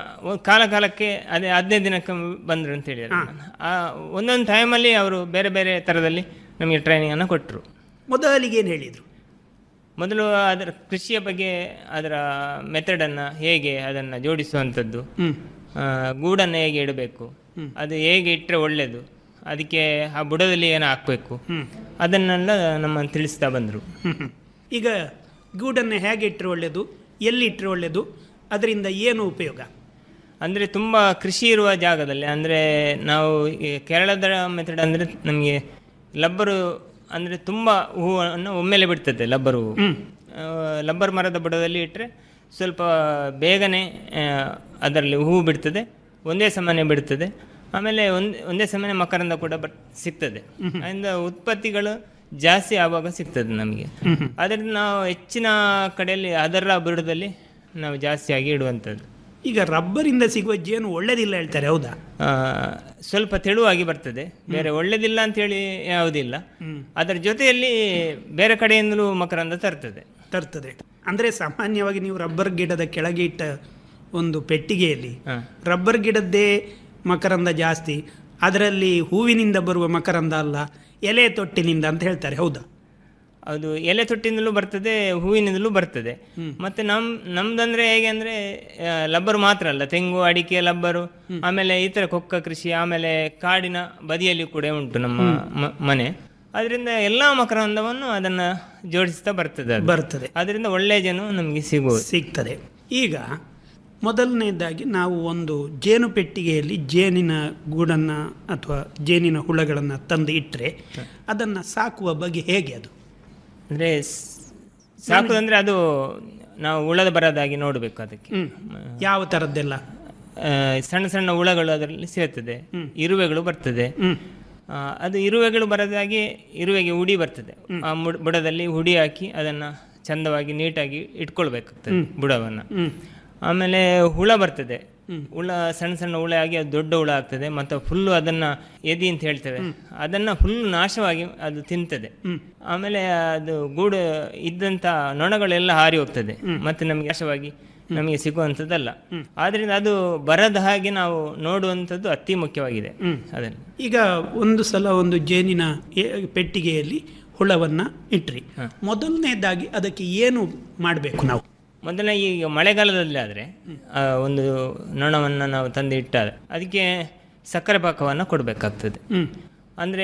S5: ಕಾಲ ಕಾಲಕ್ಕೆ ಅದೇ ಹದಿನೈದು ದಿನಕ್ಕೆ ಬಂದರು ಅಂತ ಹೇಳಿದ್ರು ಆ ಒಂದೊಂದು ಟೈಮಲ್ಲಿ ಅವರು ಬೇರೆ ಬೇರೆ ಥರದಲ್ಲಿ ನಮಗೆ ಟ್ರೈನಿಂಗ್ ಅನ್ನು ಕೊಟ್ಟರು
S6: ಮೊದಲಿಗೆ ಏನು ಹೇಳಿದ್ರು
S5: ಮೊದಲು ಅದರ ಕೃಷಿಯ ಬಗ್ಗೆ ಅದರ ಮೆಥಡನ್ನು ಹೇಗೆ ಅದನ್ನು ಜೋಡಿಸುವಂಥದ್ದು
S6: ಹ್ಮ್
S5: ಆ, ಗೂಡನ್ನು ಹೇಗೆ ಇಡಬೇಕು ಅದು ಹೇಗೆ ಇಟ್ಟರೆ ಒಳ್ಳೆಯದು ಅದಕ್ಕೆ ಆ ಬುಡದಲ್ಲಿ ಏನು ಹಾಕಬೇಕು
S6: ಹ್ಮ್.
S5: ಅದನ್ನೆಲ್ಲ ನಮ್ಮ ತಿಳಿಸ್ತಾ ಬಂದರು
S6: ಹ್ಮ್, ಹ್ಮ್. ಈಗ ಗೂಡನ್ನು ಹೇಗೆ ಇಟ್ಟರೆ ಒಳ್ಳೆಯದು ಎಲ್ಲಿ ಇಟ್ಟರೆ ಒಳ್ಳೆಯದು ಅದರಿಂದ ಏನು ಉಪಯೋಗ
S5: ಅಂದರೆ ತುಂಬ ಕೃಷಿ ಇರುವ ಜಾಗದಲ್ಲಿ ಅಂದರೆ ನಾವು ಈ ಕೇರಳದ ಮೆಥಡ್ ಅಂದರೆ ನಮಗೆ ಲಬ್ಬರು ಅಂದರೆ ತುಂಬ ಹೂವನ್ನು ಒಮ್ಮೆಲೆ ಬಿಡ್ತದೆ ಲಬ್ಬರು ಹೂವು ಆ, ಲಬ್ಬರ್ ಮರದ ಬುಡದಲ್ಲಿ ಇಟ್ಟರೆ ಸ್ವಲ್ಪ ಬೇಗನೆ ಆ, ಅದರಲ್ಲಿ ಹೂವು ಬಿಡ್ತದೆ ಒಂದೇ ಸಮನೆ ಬಿಡ್ತದೆ ಆಮೇಲೆ ಒಂದ್ ಒಂದೇ ಸಮನೆ ಮಕರಂದ ಕೂಡ ಬಟ್ ಸಿಗ್ತದೆ ಅದರಿಂದ ಉತ್ಪತ್ತಿಗಳು ಜಾಸ್ತಿ ಆವಾಗ ಸಿಗ್ತದೆ ನಮಗೆ ಅದರಿಂದ ನಾವು ಹೆಚ್ಚಿನ ಕಡೆಯಲ್ಲಿ ಅದರ ಬುಡದಲ್ಲಿ ನಾವು ಜಾಸ್ತಿಯಾಗಿ ಇಡುವಂಥದ್ದು
S6: ಈಗ ರಬ್ಬರಿಂದ ಸಿಗುವ ಜೇನು ಒಳ್ಳೆದಿಲ್ಲ ಹೇಳ್ತಾರೆ ಹೌದಾ
S5: ಆ, ಸ್ವಲ್ಪ ತೆಳುವಾಗಿ ಬರ್ತದೆ ಬೇರೆ ಒಳ್ಳೇದಿಲ್ಲ ಅಂತೇಳಿ ಯಾವುದಿಲ್ಲ ಅದರ ಜೊತೆಯಲ್ಲಿ ಬೇರೆ ಕಡೆಯಿಂದಲೂ ಮಕರಂದ ತರ್ತದೆ
S6: ತರ್ತದೆ ಅಂದರೆ ಸಾಮಾನ್ಯವಾಗಿ ನೀವು ರಬ್ಬರ್ ಗಿಡದ ಕೆಳಗೆ ಇಟ್ಟ ಒಂದು ಪೆಟ್ಟಿಗೆಯಲ್ಲಿ
S5: ಹ.
S6: ರಬ್ಬರ್ ಗಿಡದ್ದೇ ಮಕರಂದ ಜಾಸ್ತಿ ಅದರಲ್ಲಿ ಹೂವಿನಿಂದ ಬರುವ ಮಕರಂದ ಅಲ್ಲ ಎಲೆ ತೊಟ್ಟಿನಿಂದ ಅಂತ ಹೇಳ್ತಾರೆ ಹೌದಾ
S5: ಅದು ಎಲೆ ತೊಟ್ಟಿನಿಂದಲೂ ಬರ್ತದೆ ಹೂವಿನಿಂದಲೂ ಬರ್ತದೆ ಮತ್ತೆ ನಮ್ ನಮ್ದಂದ್ರೆ ಹೇಗೆ ಅಂದ್ರೆ ಆ, ಲಬ್ಬರು ಮಾತ್ರ ಅಲ್ಲ ತೆಂಗು ಅಡಿಕೆ ಲಬ್ಬರು ಆಮೇಲೆ ಇತರ ಕೊಕ್ಕ ಕೃಷಿ ಆಮೇಲೆ ಕಾಡಿನ ಬದಿಯಲ್ಲಿ ಕೂಡ ಉಂಟು ನಮ್ಮ ಮ- ಮನೆ ಅದರಿಂದ ಎಲ್ಲಾ ಮಕರಂದವನ್ನು ಅದನ್ನ ಜೋಡಿಸ್ತಾ ಬರ್ತದೆ ಅದು.
S6: ಬರ್ತದೆ
S5: ಅದರಿಂದ ಒಳ್ಳೆ ಜನ ನಮಗೆ ಸಿಗುವುದು
S6: ಸಿಗ್ತದೆ ಈಗ ಮೊದಲನೇದಾಗಿ ನಾವು ಒಂದು ಜೇನು ಪೆಟ್ಟಿಗೆಯಲ್ಲಿ ಜೇನಿನ ಗೂಡನ್ನು ಅಥವಾ ಜೇನಿನ ಹುಳಗಳನ್ನು ತಂದು ಇಟ್ಟರೆ ಅದನ್ನು ಸಾಕುವ ಬಗೆ ಹೇಗೆ ಅದು
S5: ಅಂದ್ರೆ ಸ್- ಸಾಕುದಂದ್ರೆ ಅದು ನಾವು ಹುಳದ ಬರದಾಗಿ ನೋಡಬೇಕು ಅದಕ್ಕೆ
S6: ಹ್ಮ್. ಯಾವ ಥರದ್ದೆಲ್ಲ
S5: ಆ, ಸಣ್ಣ ಸಣ್ಣ ಹುಳಗಳು ಅದರಲ್ಲಿ ಸೇರ್ತದೆ ಇರುವೆಗಳು ಬರ್ತದೆ
S6: ಹ್ಮ್.
S5: ಆ, ಅದು ಇರುವೆಗಳು ಬರದಾಗಿ ಇರುವೆಗೆ ಹುಡಿ ಬರ್ತದೆ ಆ ಮುಡ್- ಬುಡದಲ್ಲಿ ಹುಡಿ ಹಾಕಿ ಅದನ್ನ ಚಂದವಾಗಿ ನೀಟಾಗಿ ಇಟ್ಕೊಳ್ಬೇಕಾಗ್ತದೆ ಬುಡವನ್ನ ಆಮೇಲೆ ಹುಳ ಬರ್ತದೆ ಹುಳ ಸಣ್ಣ ಸಣ್ಣ ಹುಳ ಆಗಿ ಅದು ದೊಡ್ಡ ಹುಳ ಆಗ್ತದೆ ಮತ್ತು ಫುಲ್ಲು ಅದನ್ನ ಎದಿ ಅಂತ ಹೇಳ್ತೇವೆ ಅದನ್ನ ಫುಲ್ ನಾಶವಾಗಿ ಅದು ತಿಂತದೆ ಆಮೇಲೆ ಅದು ಗೂಡು ಇದ್ದಂತ ನೊಣಗಳೆಲ್ಲ ಹಾರಿ ಹೋಗ್ತದೆ ಮತ್ತೆ ನಮಗೆ ನಾಶವಾಗಿ ನಮಗೆ ಸಿಗುವಂಥದ್ದಲ್ಲ ಆದ್ರಿಂದ ಅದು ಬರದ ಹಾಗೆ ನಾವು ನೋಡುವಂಥದ್ದು ಅತಿ ಮುಖ್ಯವಾಗಿದೆ ಅದನ್ನು
S6: ಈಗ ಒಂದು ಸಲ ಒಂದು ಜೇನಿನ ಎ- ಪೆಟ್ಟಿಗೆಯಲ್ಲಿ ಹುಳವನ್ನು ಇಟ್ರಿ ಮೊದಲನೇದಾಗಿ ಅದಕ್ಕೆ ಏನು ಮಾಡಬೇಕು ನಾವು
S5: ಮೊದಲ ಈಗ ಮಳೆಗಾಲದಲ್ಲಿ ಆದರೆ ಒಂದು ನೊಣವನ್ನು ನಾವು ತಂದು ಇಟ್ಟಾಗ ಅದಕ್ಕೆ ಸಕ್ಕರೆ ಪಾಕವನ್ನು ಕೊಡಬೇಕಾಗ್ತದೆ
S6: ಹ್ಮ್.
S5: ಅಂದರೆ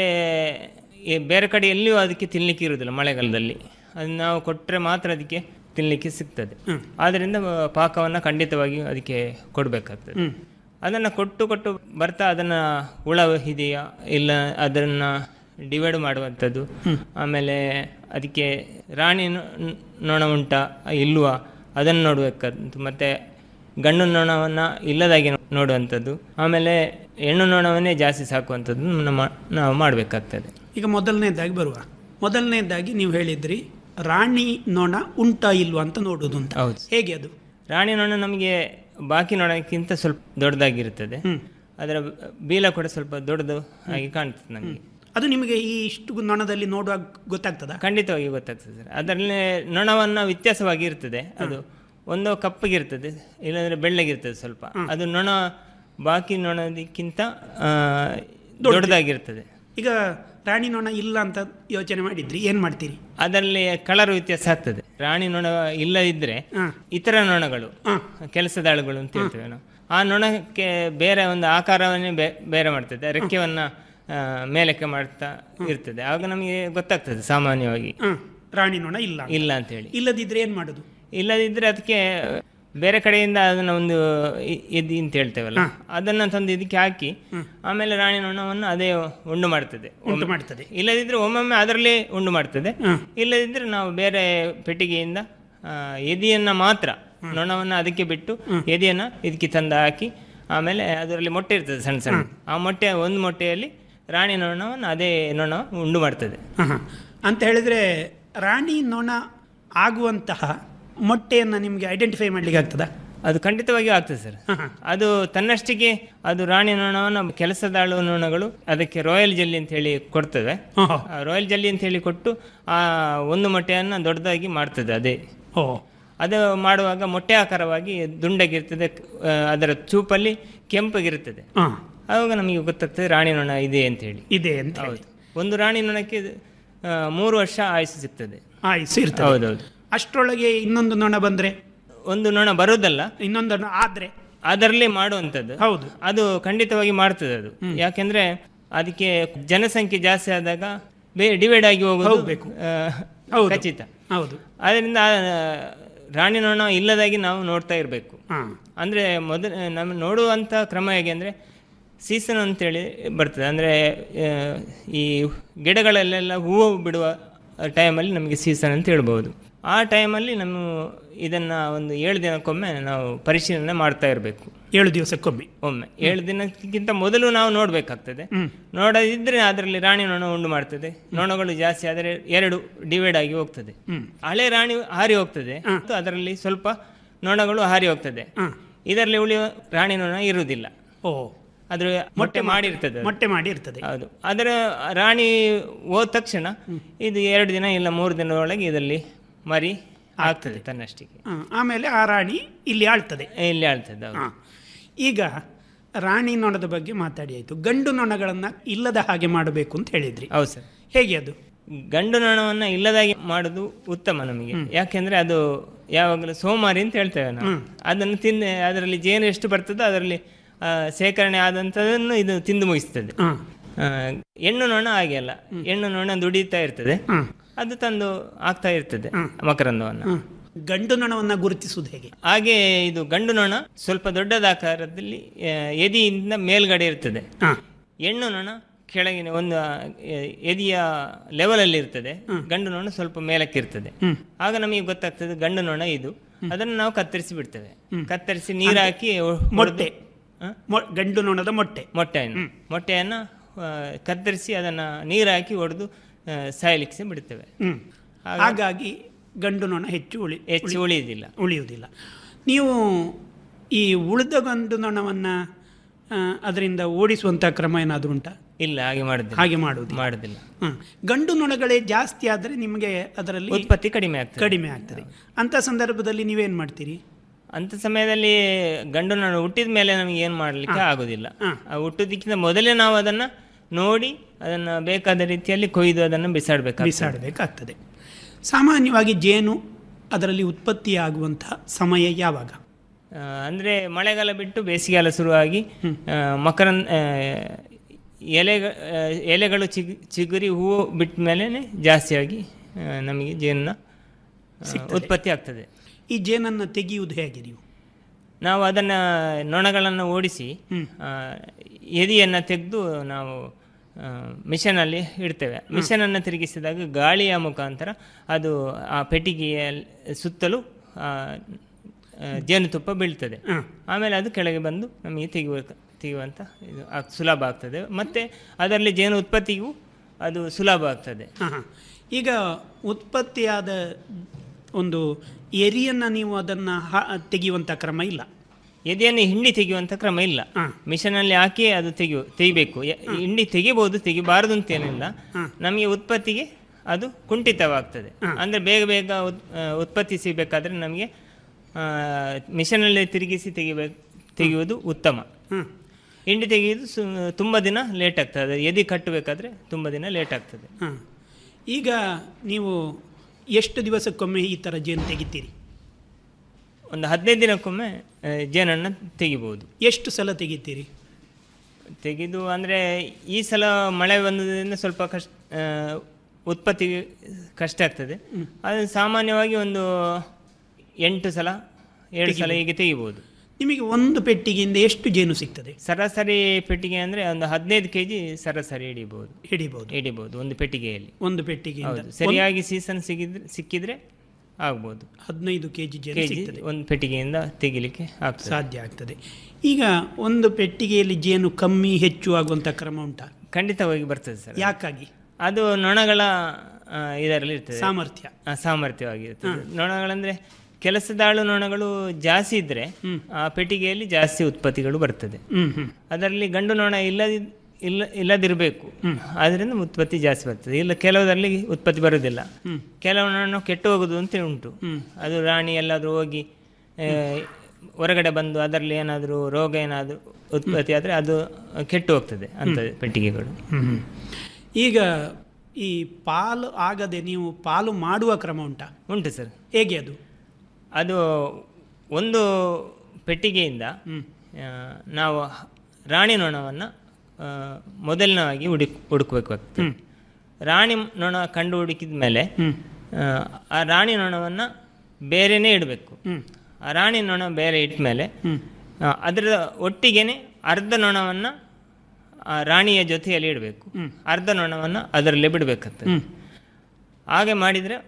S5: ಬೇರೆ ಕಡೆ ಎಲ್ಲಿಯೂ ಅದಕ್ಕೆ ತಿನ್ನಲಿಕ್ಕೆ ಇರುವುದಿಲ್ಲ ಮಳೆಗಾಲದಲ್ಲಿ ಅದನ್ನ ನಾವು ಕೊಟ್ಟರೆ ಮಾತ್ರ ಅದಕ್ಕೆ ತಿನ್ನಲಿಕ್ಕೆ ಸಿಗ್ತದೆ ಆದ್ದರಿಂದ ಪಾಕವನ್ನು ಖಂಡಿತವಾಗಿಯೂ ಅದಕ್ಕೆ ಕೊಡಬೇಕಾಗ್ತದೆ ಅದನ್ನು ಕೊಟ್ಟು ಕೊಟ್ಟು ಬರ್ತಾ ಅದನ್ನು ಹುಳ ಇದೆಯಾ ಇಲ್ಲ ಅದನ್ನು ಡಿವೈಡ್ ಮಾಡುವಂಥದ್ದು ಆಮೇಲೆ ಅದಕ್ಕೆ ರಾಣಿ ನೊ- ನೊಣ ಉಂಟಾ ಇಲ್ವಾ ಅದನ್ನು ನೋಡಬೇಕಾದಂತು ಮತ್ತು ಗಂಡು ನೊಣವನ್ನು ಇಲ್ಲದಾಗಿ ನೋಡುವಂಥದ್ದು ಆಮೇಲೆ ಹೆಣ್ಣು ನೊಣವನ್ನೇ ಜಾಸ್ತಿ ಸಾಕುವಂಥದ್ದು ನಮ್ಮ ನಾವು ಮಾಡಬೇಕಾಗ್ತದೆ
S6: ಈಗ ಮೊದಲನೇದಾಗಿ ಬರುವ ಮೊದಲನೇದಾಗಿ ನೀವು ಹೇಳಿದ್ರಿ ರಾಣಿ ನೊಣ ಉಂಟಾ ಇಲ್ವಾ ಅಂತ ನೋಡುವುದು ಅಂತ
S5: ಹೌದು.
S6: ಹೇಗೆ ಅದು
S5: ರಾಣಿ ನೊಣ ನಮಗೆ ಬಾಕಿ ನೊಣಕ್ಕಿಂತ ಸ್ವಲ್ಪ ದೊಡ್ಡದಾಗಿರುತ್ತದೆ ಅದರ ಬೀಲ ಕೂಡ ಸ್ವಲ್ಪ ದೊಡ್ಡದು ಆಗಿ ಕಾಣ್ತದೆ ನಮಗೆ
S6: ಅದು ನಿಮಗೆ ಈ ಇಷ್ಟು ನೊಣದಲ್ಲಿ ನೋಡುವಾಗ ಗೊತ್ತಾಗ್ತದ
S5: ಖಂಡಿತವಾಗಿ ಗೊತ್ತಾಗ್ತದೆ ಸರ್ ಅದರಲ್ಲಿ ನೊಣವನ್ನು ವ್ಯತ್ಯಾಸವಾಗಿ ಇರ್ತದೆ ಅದು ಒಂದು ಕಪ್ಪಗಿರ್ತದೆ ಇಲ್ಲಾಂದ್ರೆ ಬೆಳ್ಳಗಿರ್ತದೆ ಸ್ವಲ್ಪ ಅದು ನೊಣ ಬಾಕಿ ನೊಣದಕ್ಕಿಂತ ಆ, ದೊಡ್ಡದಾಗಿರ್ತದೆ
S6: ಈಗ ರಾಣಿ ನೊಣ ಇಲ್ಲ ಅಂತ ಯೋಚನೆ ಮಾಡಿದ್ರಿ ಏನ್ ಮಾಡ್ತೀರಿ
S5: ಅದರಲ್ಲಿ ಕಲರ್ ವ್ಯತ್ಯಾಸ ಆಗ್ತದೆ ರಾಣಿ ನೊಣ ಇಲ್ಲದಿದ್ರೆ
S6: ಹಾ.
S5: ಇತರ ನೊಣಗಳು ಕೆಲಸದಾಳುಗಳು ಅಂತ ಹೇಳ್ತೇವೆ ನಾವು ಆ ನೊಣಕ್ಕೆ ಬೇರೆ ಒಂದು ಆಕಾರವನ್ನೇ ಬೇ- ಬೇರೆ ಮಾಡ್ತದೆ ರೆಕ್ಕೆವನ್ನ ಆ, ಮೇಲಕ್ಕೆ ಮಾಡ್ತಾ ಇರ್ತದೆ ಆಗ ನಮಗೆ ಗೊತ್ತಾಗ್ತದೆ ಸಾಮಾನ್ಯವಾಗಿ
S6: ಹ, ರಾಣಿ ನೊಣ ಇಲ್ಲ ಅಂತ.
S5: ಇಲ್ಲ ಅಂತ ಹೇಳಿ
S6: ಇಲ್ಲದಿದ್ರೆ ಏನ್ ಮಾಡುದು
S5: ಇಲ್ಲದಿದ್ರೆ ಅದಕ್ಕೆ ಬೇರೆ ಕಡೆಯಿಂದ ಅದನ್ನ ಒಂದು ಇ- ಎದಿ ಅಂತ ಹೇಳ್ತೇವಲ್ಲ ಅದನ್ನ ತಂದು ಇದಕ್ಕೆ ಹಾಕಿ ಆಮೇಲೆ ರಾಣಿ ನೊಣವನ್ನು ಅದೇ ಉಂಡು ಮಾಡ್ತದೆ
S6: ಉಂಟು ಮಾಡ್ತದೆ
S5: ಇಲ್ಲದಿದ್ರೆ ಒಮ್ಮೊಮ್ಮೆ ಅದರಲ್ಲೇ ಉಂಡು ಮಾಡ್ತದೆ ಇಲ್ಲದಿದ್ರೆ ನಾವು ಬೇರೆ ಪೆಟ್ಟಿಗೆಯಿಂದ ಆ, ಎದೆಯನ್ನ ಮಾತ್ರ ನೊಣವನ್ನ ಅದಕ್ಕೆ ಬಿಟ್ಟು ಎದೆಯನ್ನ ಇದಕ್ಕೆ ತಂದು ಹಾಕಿ ಆಮೇಲೆ ಅದರಲ್ಲಿ ಮೊಟ್ಟೆ ಇರ್ತದೆ ಸಣ್ಣ ಸಣ್ಣ ಆ ಮೊಟ್ಟೆ ಒಂದು ಮೊಟ್ಟೆಯಲ್ಲಿ ರಾಣಿ ನೊಣವನ್ನು ಅದೇ ನೊಣ ಉಂಡು ಮಾಡ್ತದೆ
S6: ಹ, ಹ. ಅಂತ ಹೇಳಿದ್ರೆ ರಾಣಿ ನೊಣ ಆಗುವಂತಹ ಮೊಟ್ಟೆಯನ್ನು ನಿಮಗೆ ಐಡೆಂಟಿಫೈ ಮಾಡ್ಲಿಕ್ಕೆ ಆಗ್ತದಾ
S5: ಅದು ಖಂಡಿತವಾಗಿಯೂ ಆಗ್ತದೆ ಸರ್
S6: ಹಾ, ಹಾ.
S5: ಅದು ತನ್ನಷ್ಟಿಗೆ ಅದು ರಾಣಿ ನೊಣವನ್ನು ಕೆಲಸದಾಳು ನೊಣಗಳು ಅದಕ್ಕೆ ರಾಯಲ್ ಜೆಲ್ಲಿ ಅಂತ ಹೇಳಿ ಕೊಡ್ತದೆ
S6: ಹಾ, ಹಾ.
S5: ಆ ರಾಯಲ್ ಜೆಲ್ಲಿ ಅಂತ ಹೇಳಿ ಕೊಟ್ಟು ಆ ಒಂದು ಮೊಟ್ಟೆಯನ್ನು ದೊಡ್ಡದಾಗಿ ಮಾಡ್ತದೆ ಅದೇ
S6: ಓ
S5: ಅದು ಮಾಡುವಾಗ ಮೊಟ್ಟೆ ಆಕಾರವಾಗಿ ದುಂಡಗಿರ್ತದೆ ಆ, ಅದರ ಚೂಪಲ್ಲಿ ಕೆಂಪಗಿರ್ತದೆ
S6: ಹಾಂ
S5: ಆವಾಗ ನಮಗೆ ಗೊತ್ತಾಗ್ತದೆ ರಾಣಿ ನೊಣ ಇದೆ ಅಂತ ಹೇಳಿ
S6: ಇದೆ ಅಂತ ಹೇಳಿ.
S5: ಹೌದು ಒಂದು ರಾಣಿ ನೊಣಕ್ಕೆ ಆ, ಮೂರು ವರ್ಷ ಆಯುಸ್ಸು ಸಿಗ್ತದೆ
S6: ಆಯ್ತು ಇರ್ತದೆ
S5: ಹೌದೌದು
S6: ಅಷ್ಟರೊಳಗೆ ಇನ್ನೊಂದು ನೊಣ ಬಂದ್ರೆ
S5: ಒಂದು ನೊಣ ಬರೋದಲ್ಲ
S6: ಇನ್ನೊಂದು ನೊಣ ಆದ್ರೆ
S5: ಅದರಲ್ಲಿ ಮಾಡುವಂಥದ್ದು
S6: ಹೌದು
S5: ಅದು ಖಂಡಿತವಾಗಿ ಮಾಡ್ತದೆ ಅದು ಯಾಕೆಂದ್ರೆ ಅದಕ್ಕೆ ಜನಸಂಖ್ಯೆ ಜಾಸ್ತಿ ಆದಾಗ ಬೇ ಡಿವೈಡ್ ಆಗಿ ಹೋಗೋದು
S6: ಹೋಗ್ಬೇಕು.
S5: ಆ,
S6: ಹೌದು.
S5: ಖಚಿತ
S6: ಹೌದು
S5: ಅದರಿಂದ ಆ, ರಾಣಿ ನೊಣ ಇಲ್ಲದಾಗಿ ನಾವು ನೋಡ್ತಾ ಇರಬೇಕು
S6: ಹಾಂ
S5: ಅಂದರೆ ಮೊದಲು ನಮ್ಮ ನೋಡುವಂಥ ಕ್ರಮ ಹೇಗೆ ಅಂದರೆ ಸೀಸನ್ ಅಂತೇಳಿ ಬರ್ತದೆ ಅಂದರೆ ಈ ಗಿಡಗಳಲ್ಲೆಲ್ಲ ಹೂವು ಬಿಡುವ ಟೈಮಲ್ಲಿ ನಮಗೆ ಸೀಸನ್ ಅಂತ ಹೇಳ್ಬೋದು ಆ ಟೈಮಲ್ಲಿ ನಮ್ಮ ಇದನ್ನು ಒಂದು ಏಳು ದಿನಕ್ಕೊಮ್ಮೆ ನಾವು ಪರಿಶೀಲನೆ ಮಾಡ್ತಾ ಇರಬೇಕು
S6: ಏಳು ದಿವಸಕ್ಕೊಮ್ಮೆ
S5: ಒಮ್ಮೆ ಏಳು ದಿನಕ್ಕಿಂತ ಮೊದಲು ನಾವು ನೋಡಬೇಕಾಗ್ತದೆ
S6: ಹ್ಮ್.
S5: ನೋಡದಿದ್ರೆ ಅದರಲ್ಲಿ ರಾಣಿ ನೊಣ ಉಂಡು ಮಾಡ್ತದೆ ನೊಣಗಳು ಜಾಸ್ತಿ ಆದರೆ ಎರಡು ಡಿವೈಡ್ ಆಗಿ ಹೋಗ್ತದೆ
S6: ಹ್ಮ್.
S5: ಹಳೆ ರಾಣಿ ಹಾರಿ ಹೋಗ್ತದೆ ಮತ್ತು ಅದರಲ್ಲಿ ಸ್ವಲ್ಪ ನೊಣಗಳು ಹಾರಿ ಹೋಗ್ತದೆ
S6: ಹಾಂ
S5: ಇದರಲ್ಲಿ ಉಳಿಯುವ ರಾಣಿ ನೊಣ ಇರುವುದಿಲ್ಲ
S6: ಓ
S5: ಅದ್ರ ಮೊಟ್ಟೆ ಮಾಡಿರ್ತದೆ ಅದು.
S6: ಮೊಟ್ಟೆ ಮಾಡಿ ಇರ್ತದೆ
S5: ಹೌದು ಅದರ ರಾಣಿ ಹೋದ ತಕ್ಷಣ ಇದು ಎರಡು ದಿನ ಇಲ್ಲ ಮೂರು ದಿನದೊಳಗೆ ಇದರಲ್ಲಿ ಮರಿ ಆಗ್ತದೆ ತನ್ನಷ್ಟಿಗೆ
S6: ಹಾಂ ಆಮೇಲೆ ಆ ರಾಣಿ ಇಲ್ಲಿ ಆಳ್ತದೆ
S5: ಇಲ್ಲಿ ಆಳ್ತದೆ ಹೌದು.
S6: ಹಾಂ ಈಗ ರಾಣಿ ನೊಣದ ಬಗ್ಗೆ ಮಾತಾಡಿ ಆಯಿತು ಗಂಡು ನೊಣಗಳನ್ನು ಇಲ್ಲದ ಹಾಗೆ ಮಾಡಬೇಕು ಅಂತ ಹೇಳಿದ್ರಿ
S5: ಹೌದು ಸರ್
S6: ಹೇಗೆ ಅದು
S5: ಗಂಡು ನೊಣವನ್ನ ಇಲ್ಲದಾಗಿ ಮಾಡೋದು ಉತ್ತಮ ನಮಗೆ ಯಾಕೆಂದ್ರೆ ಅದು ಯಾವಾಗಲೂ ಸೋಮಾರಿ ಅಂತ ಹೇಳ್ತೇವೆ ನಾವು ಅದನ್ನು ತಿಂದು ಅದರಲ್ಲಿ ಜೇನು ಎಷ್ಟು ಬರ್ತದೋ ಅದರಲ್ಲಿ ಆ, ಶೇಖರಣೆ ಆದಂಥದನ್ನು ಇದು ತಿಂದು ಮುಗಿಸ್ತದೆ
S6: ಹಾಂ
S5: ಆ, ಹೆಣ್ಣು ನೊಣ ಹಾಗೆ ಅಲ್ಲ ಹೆಣ್ಣು ನೊಣ ದುಡಿತಾ ಇರ್ತದೆ
S6: ಹಾಂ
S5: ಅದು ತಂದು ಆಗ್ತಾ ಇರ್ತದೆ ಮಕರಂದವನ್ನು
S6: ಹಾಂ ಗಂಡು ನೊಣವನ್ನು ಗುರುತಿಸುವುದು ಹೇಗೆ
S5: ಹಾಗೆ ಇದು ಗಂಡು ನೊಣ ಸ್ವಲ್ಪ ದೊಡ್ಡದ ಆಕಾರದಲ್ಲಿ ಆ, ಎದೆಯಿಂದ ಮೇಲ್ಗಡೆ ಇರ್ತದೆ
S6: ಹಾಂ
S5: ಹೆಣ್ಣು ನೊಣ ಕೆಳಗಿನ ಒಂದು ಆ, ಎದೆಯ ಲೆವೆಲಲ್ಲಿ ಇರ್ತದೆ ಗಂಡು ನೊಣ ಸ್ವಲ್ಪ ಮೇಲಕ್ಕೆ ಇರ್ತದೆ
S6: ಹ್ಮ್.
S5: ಆಗ ನಮಗೆ ಗೊತ್ತಾಗ್ತದೆ ಗಂಡು ನೊಣ ಇದು ಅದನ್ನು ನಾವು ಕತ್ತರಿಸಿ ಬಿಡ್ತೇವೆ ಕತ್ತರಿಸಿ ನೀರು ಹಾಕಿ ಒ-
S6: ಮೊಟ್ಟೆ
S5: ಹ?
S6: ಮೊ- ಗಂಡು ನೊಣದ ಮೊಟ್ಟೆ
S5: ಮೊಟ್ಟೆಯನ್ನು ಮೊಟ್ಟೆಯನ್ನು ಆ, ಕತ್ತರಿಸಿ ಅದನ್ನು ನೀರು ಹಾಕಿ ಹೊಡೆದು ಸಾಯಲಿಕ್ಕೆ ಬಿಡ್ತೇವೆ
S6: ಹ್ಮ್. ಹಾಗಾಗಿ ಗಂಡು ನೊಣ ಹೆಚ್ಚು ಉಳಿ
S5: ಹೆಚ್ಚು ಉಳಿಯುವುದಿಲ್ಲ
S6: ಉಳಿಯುವುದಿಲ್ಲ ನೀವು ಈ ಉಳಿದ ಗಂಡು ನೊಣವನ್ನು ಅದರಿಂದ ಓಡಿಸುವಂಥ ಕ್ರಮ ಏನಾದರೂ ಉಂಟಾ
S5: ಇಲ್ಲ ಹಾಗೆ ಮಾಡುದಿಲ್ಲ
S6: ಹಾಗೆ ಮಾಡುವುದು
S5: ಮಾಡುದಿಲ್ಲ
S6: ಹಾಂ ಗಂಡು ನೊಣಗಳೇ ಜಾಸ್ತಿ ಆದರೆ ನಿಮಗೆ ಅದರಲ್ಲಿ
S5: ಉತ್ಪತ್ತಿ ಕಡಿಮೆ ಆಗ್ತದೆ
S6: ಕಡಿಮೆ ಆಗ್ತದೆ ಅಂಥ ಸಂದರ್ಭದಲ್ಲಿ ನೀವೇನು ಮಾಡ್ತೀರಿ
S5: ಅಂತ ಸಮಯದಲ್ಲಿ ಗಂಡು ನೊಣ ಹುಟ್ಟಿದ ಮೇಲೆ ನಮಗೆ ಏನು ಮಾಡಲಿಕ್ಕೆ ಆಗೋದಿಲ್ಲ
S6: ಹಾ.
S5: ಆ ಹುಟ್ಟೋದಕ್ಕಿಂತ ಮೊದಲೇ ನಾವು ಅದನ್ನು ನೋಡಿ ಅದನ್ನು ಬೇಕಾದ ರೀತಿಯಲ್ಲಿ ಕೊಯ್ದು ಅದನ್ನು ಬಿಸಾಡಬೇಕು
S6: ಬಿಸಾಡಬೇಕಾಗ್ತದೆ ಸಾಮಾನ್ಯವಾಗಿ ಜೇನು ಅದರಲ್ಲಿ ಉತ್ಪತ್ತಿಯಾಗುವಂಥ ಸಮಯ ಯಾವಾಗ
S5: ಅಂದರೆ ಮಳೆಗಾಲ ಬಿಟ್ಟು ಬೇಸಿಗೆಗಾಲ ಶುರುವಾಗಿ ಆ, ಮಕರನ್ ಆ, ಎಲೆ ಎಲೆಗಳು ಚಿಗ್ ಚಿಗುರಿ ಹೂವು ಬಿಟ್ಟ ಮೇಲೆ ಜಾಸ್ತಿಯಾಗಿ ಆ, ನಮಗೆ ಜೇನಿನ ಆ, ಉತ್ಪತ್ತಿ ಆಗ್ತದೆ
S6: ಈ ಜೇನನ್ನು ತೆಗೆಯುವುದು ಹೇಗೆ ನೀವು
S5: ನಾವು ಅದನ್ನು ನೊಣಗಳನ್ನು ಓಡಿಸಿ ಆ, ಎದೆಯನ್ನು ತೆಗೆದು ನಾವು ಆ, ಮಿಷನಲ್ಲಿ ಇಡ್ತೇವೆ ಮಿಷನನ್ನು ತಿರುಗಿಸಿದಾಗ ಗಾಳಿಯ ಮುಖಾಂತರ ಅದು ಆ ಪೆಟ್ಟಿಗೆಯ ಸುತ್ತಲೂ ಆ, ಆ, ಜೇನುತುಪ್ಪ ಬೀಳ್ತದೆ
S6: ಹಾಂ
S5: ಆಮೇಲೆ ಅದು ಕೆಳಗೆ ಬಂದು ನಮಗೆ ತೆಗೆಯುವ ತೆಗೆಯುವಂಥ ಇದು ಆಗ್- ಸುಲಭ ಆಗ್ತದೆ ಮತ್ತು ಅದರಲ್ಲಿ ಜೇನು ಉತ್ಪತ್ತಿಗೂ ಅದು ಸುಲಭ ಆಗ್ತದೆ
S6: ಹಾಂ ಹಾಂ ಈಗ ಉತ್ಪತ್ತಿಯಾದ ಒಂದು ಎರಿಯನ್ನು ನೀವು ಅದನ್ನು ತೆಗೆಯುವಂಥ ಕ್ರಮ ಇಲ್ಲ
S5: ಎದೆಯನ್ನು ಹಿಂಡಿ ತೆಗೆಯುವಂಥ ಕ್ರಮ ಇಲ್ಲ
S6: ಹಾಂ.
S5: ಮಿಷನಲ್ಲಿ ಹಾಕಿ ಅದು ತೆಗೆಯು ತೆಗಿಬೇಕು ಯ- ಹಿಂಡಿ ತೆಗಿಬಹುದು ತೆಗಿಬಾರದು ಅಂತೇನಿಲ್ಲ
S6: ಹಾಂ.
S5: ನಮಗೆ ಉತ್ಪತ್ತಿಗೆ ಅದು ಕುಂಠಿತವಾಗ್ತದೆ ಅಂದರೆ ಬೇಗ ಬೇಗ ಉತ್- ಆ, ಉತ್ಪತ್ತಿ ಸಿಗಬೇಕಾದ್ರೆ ನಮಗೆ ಮಿಷನಲ್ಲಿ ತಿರುಗಿಸಿ ತೆಗಿಬೇಕು ತೆಗೆಯುವುದು ಉತ್ತಮ
S6: ಹಾಂ
S5: ಹಿಂಡಿ ತೆಗೆಯುವುದು ಸು ತುಂಬ ದಿನ ಲೇಟ್ ಆಗ್ತದೆ ಅದು ಎದೆ ಕಟ್ಟಬೇಕಾದ್ರೆ ತುಂಬ ದಿನ ಲೇಟ್ ಆಗ್ತದೆ
S6: ಹಾಂ ಈಗ ನೀವು ಎಷ್ಟು ದಿವಸಕ್ಕೊಮ್ಮೆ ಈ ಥರ ಜೇನು ತೆಗಿತೀರಿ
S5: ಒಂದು ಹದಿನೈದು ದಿನಕ್ಕೊಮ್ಮೆ ಆ, ಜೇನನ್ನು ತೆಗಿಬೋದು
S6: ಎಷ್ಟು ಸಲ ತೆಗಿತೀರಿ
S5: ತೆಗೆದು ಅಂದರೆ ಈ ಸಲ ಮಳೆ ಬಂದದ್ರಿಂದ ಸ್ವಲ್ಪ ಕಷ್ಟ ಆ, ಉತ್ಪತ್ತಿ ಕಷ್ಟ ಆಗ್ತದೆ ಅದು ಸಾಮಾನ್ಯವಾಗಿ ಒಂದು ಎಂಟು ಸಲ ಏಳು ಸಲ ಹೀಗೆ ತೆಗಿಬೋದು
S6: ನಿಮಗೆ ಒಂದು ಪೆಟ್ಟಿಗೆಯಿಂದ ಎಷ್ಟು ಜೇನು ಸಿಗ್ತದೆ
S5: ಸರಾಸರಿ ಪೆಟ್ಟಿಗೆ ಅಂದರೆ ಒಂದು ಹದಿನೈದು ಕೆ ಜಿ ಸರಾಸರಿ ಹಿಡಿಬೋದು
S6: ಹಿಡಿಬಹುದು
S5: ಹಿಡಿಬೋದು ಒಂದು ಪೆಟ್ಟಿಗೆಯಲ್ಲಿ
S6: ಒಂದು ಪೆಟ್ಟಿಗೆಯಿಂದ
S5: ಹೌದು ಸರಿಯಾಗಿ ಸೀಸನ್ ಸಿಗಿದ್ರೆ ಸಿಕ್ಕಿದ್ರೆ ಆಗ್ಬೋದು
S6: ಹದಿನೈದು ಕೆ ಜಿ ಜೇನು
S5: ಕೆ ಜಿ
S6: ಸಿಗ್ತದೆ
S5: ಒಂದು ಪೆಟ್ಟಿಗೆಯಿಂದ ತೆಗಿಲಿಕ್ಕೆ ಆಗ್ತದೆ
S6: ಸಾಧ್ಯ ಆಗ್ತದೆ ಈಗ ಒಂದು ಪೆಟ್ಟಿಗೆಯಲ್ಲಿ ಜೇನು ಕಮ್ಮಿ ಹೆಚ್ಚು ಆಗುವಂಥ ಕ್ರಮ ಉಂಟಾ
S5: ಖಂಡಿತವಾಗಿ ಬರ್ತದೆ ಸರ್
S6: ಯಾಕಾಗಿ
S5: ಅದು ನೊಣಗಳ ಆ, ಇದರಲ್ಲಿ ಇರ್ತದೆ
S6: ಸಾಮರ್ಥ್ಯ
S5: ಆ, ಸಾಮರ್ಥ್ಯವಾಗಿರ್ತದೆ ನೊಣಗಳಂದ್ರೆ ಕೆಲಸದಾಳು ನೊಣಗಳು ಜಾಸ್ತಿ ಇದ್ರೆ ಆ ಪೆಟ್ಟಿಗೆಯಲ್ಲಿ ಜಾಸ್ತಿ ಉತ್ಪತ್ತಿಗಳು ಬರ್ತದೆ
S6: ಹ್ಮ್ ಹ್ಮ್
S5: ಅದರಲ್ಲಿ ಗಂಡು ನೊಣ ಇಲ್ಲದಿ ಇಲ್ಲ ಇಲ್ಲದಿರಬೇಕು ಅದರಿಂದ ಉತ್ಪತ್ತಿ ಜಾಸ್ತಿ ಬರ್ತದೆ ಇಲ್ಲ ಕೆಲವರಲ್ಲಿ ಉತ್ಪತ್ತಿ ಬರುವುದಿಲ್ಲ ಕೆಲವು ನೊಣ ಕೆಟ್ಟು ಹೋಗುದು ಅಂತ ಉಂಟು ಅದು ರಾಣಿ ಎಲ್ಲಾದರೂ ಹೋಗಿ ಆ, ಹೊರಗಡೆ ಬಂದು ಅದರಲ್ಲಿ ಏನಾದರೂ ರೋಗ ಏನಾದರೂ ಉತ್ಪತ್ತಿ ಆದರೆ ಅದು ಕೆಟ್ಟು ಹೋಗ್ತದೆ ಅಂತ ಪೆಟ್ಟಿಗೆಗಳು
S6: ಹ್ಮ್. ಈಗ ಈ ಪಾಲು ಆಗದೆ ನೀವು ಪಾಲು ಮಾಡುವ ಕ್ರಮ ಉಂಟಾ
S5: ಉಂಟು ಸರ್
S6: ಹೇಗೆ ಅದು
S5: ಅದು ಒಂದು ಪೆಟ್ಟಿಗೆಯಿಂದ ಆ, ನಾವು ರಾಣಿ ನೊಣವನ್ನು ಮೊದಲನೇವಾಗಿ ಹುಡುಕ್ ಹುಡುಕಬೇಕಾಗ್ತದೆ ರಾಣಿ ನೊಣ ಕಂಡು ಹುಡುಕಿದ ಮೇಲೆ ಆ, ಆ ರಾಣಿ ನೊಣವನ್ನು ಬೇರೆನೇ ಇಡಬೇಕು ಆ ರಾಣಿ ನೊಣ ಬೇರೆ ಇಟ್ಟ ಮೇಲೆ ಅದರ ಒಟ್ಟಿಗೆನೆ ಅರ್ಧ ನೊಣವನ್ನು ಆ ರಾಣಿಯ ಜೊತೆಯಲ್ಲಿ ಇಡಬೇಕು ಅರ್ಧ ನೊಣವನ್ನು ಅದರಲ್ಲೇ ಬಿಡಬೇಕಾಗ್ತದೆ ಹಾಗೆ ಮಾಡಿದರೆ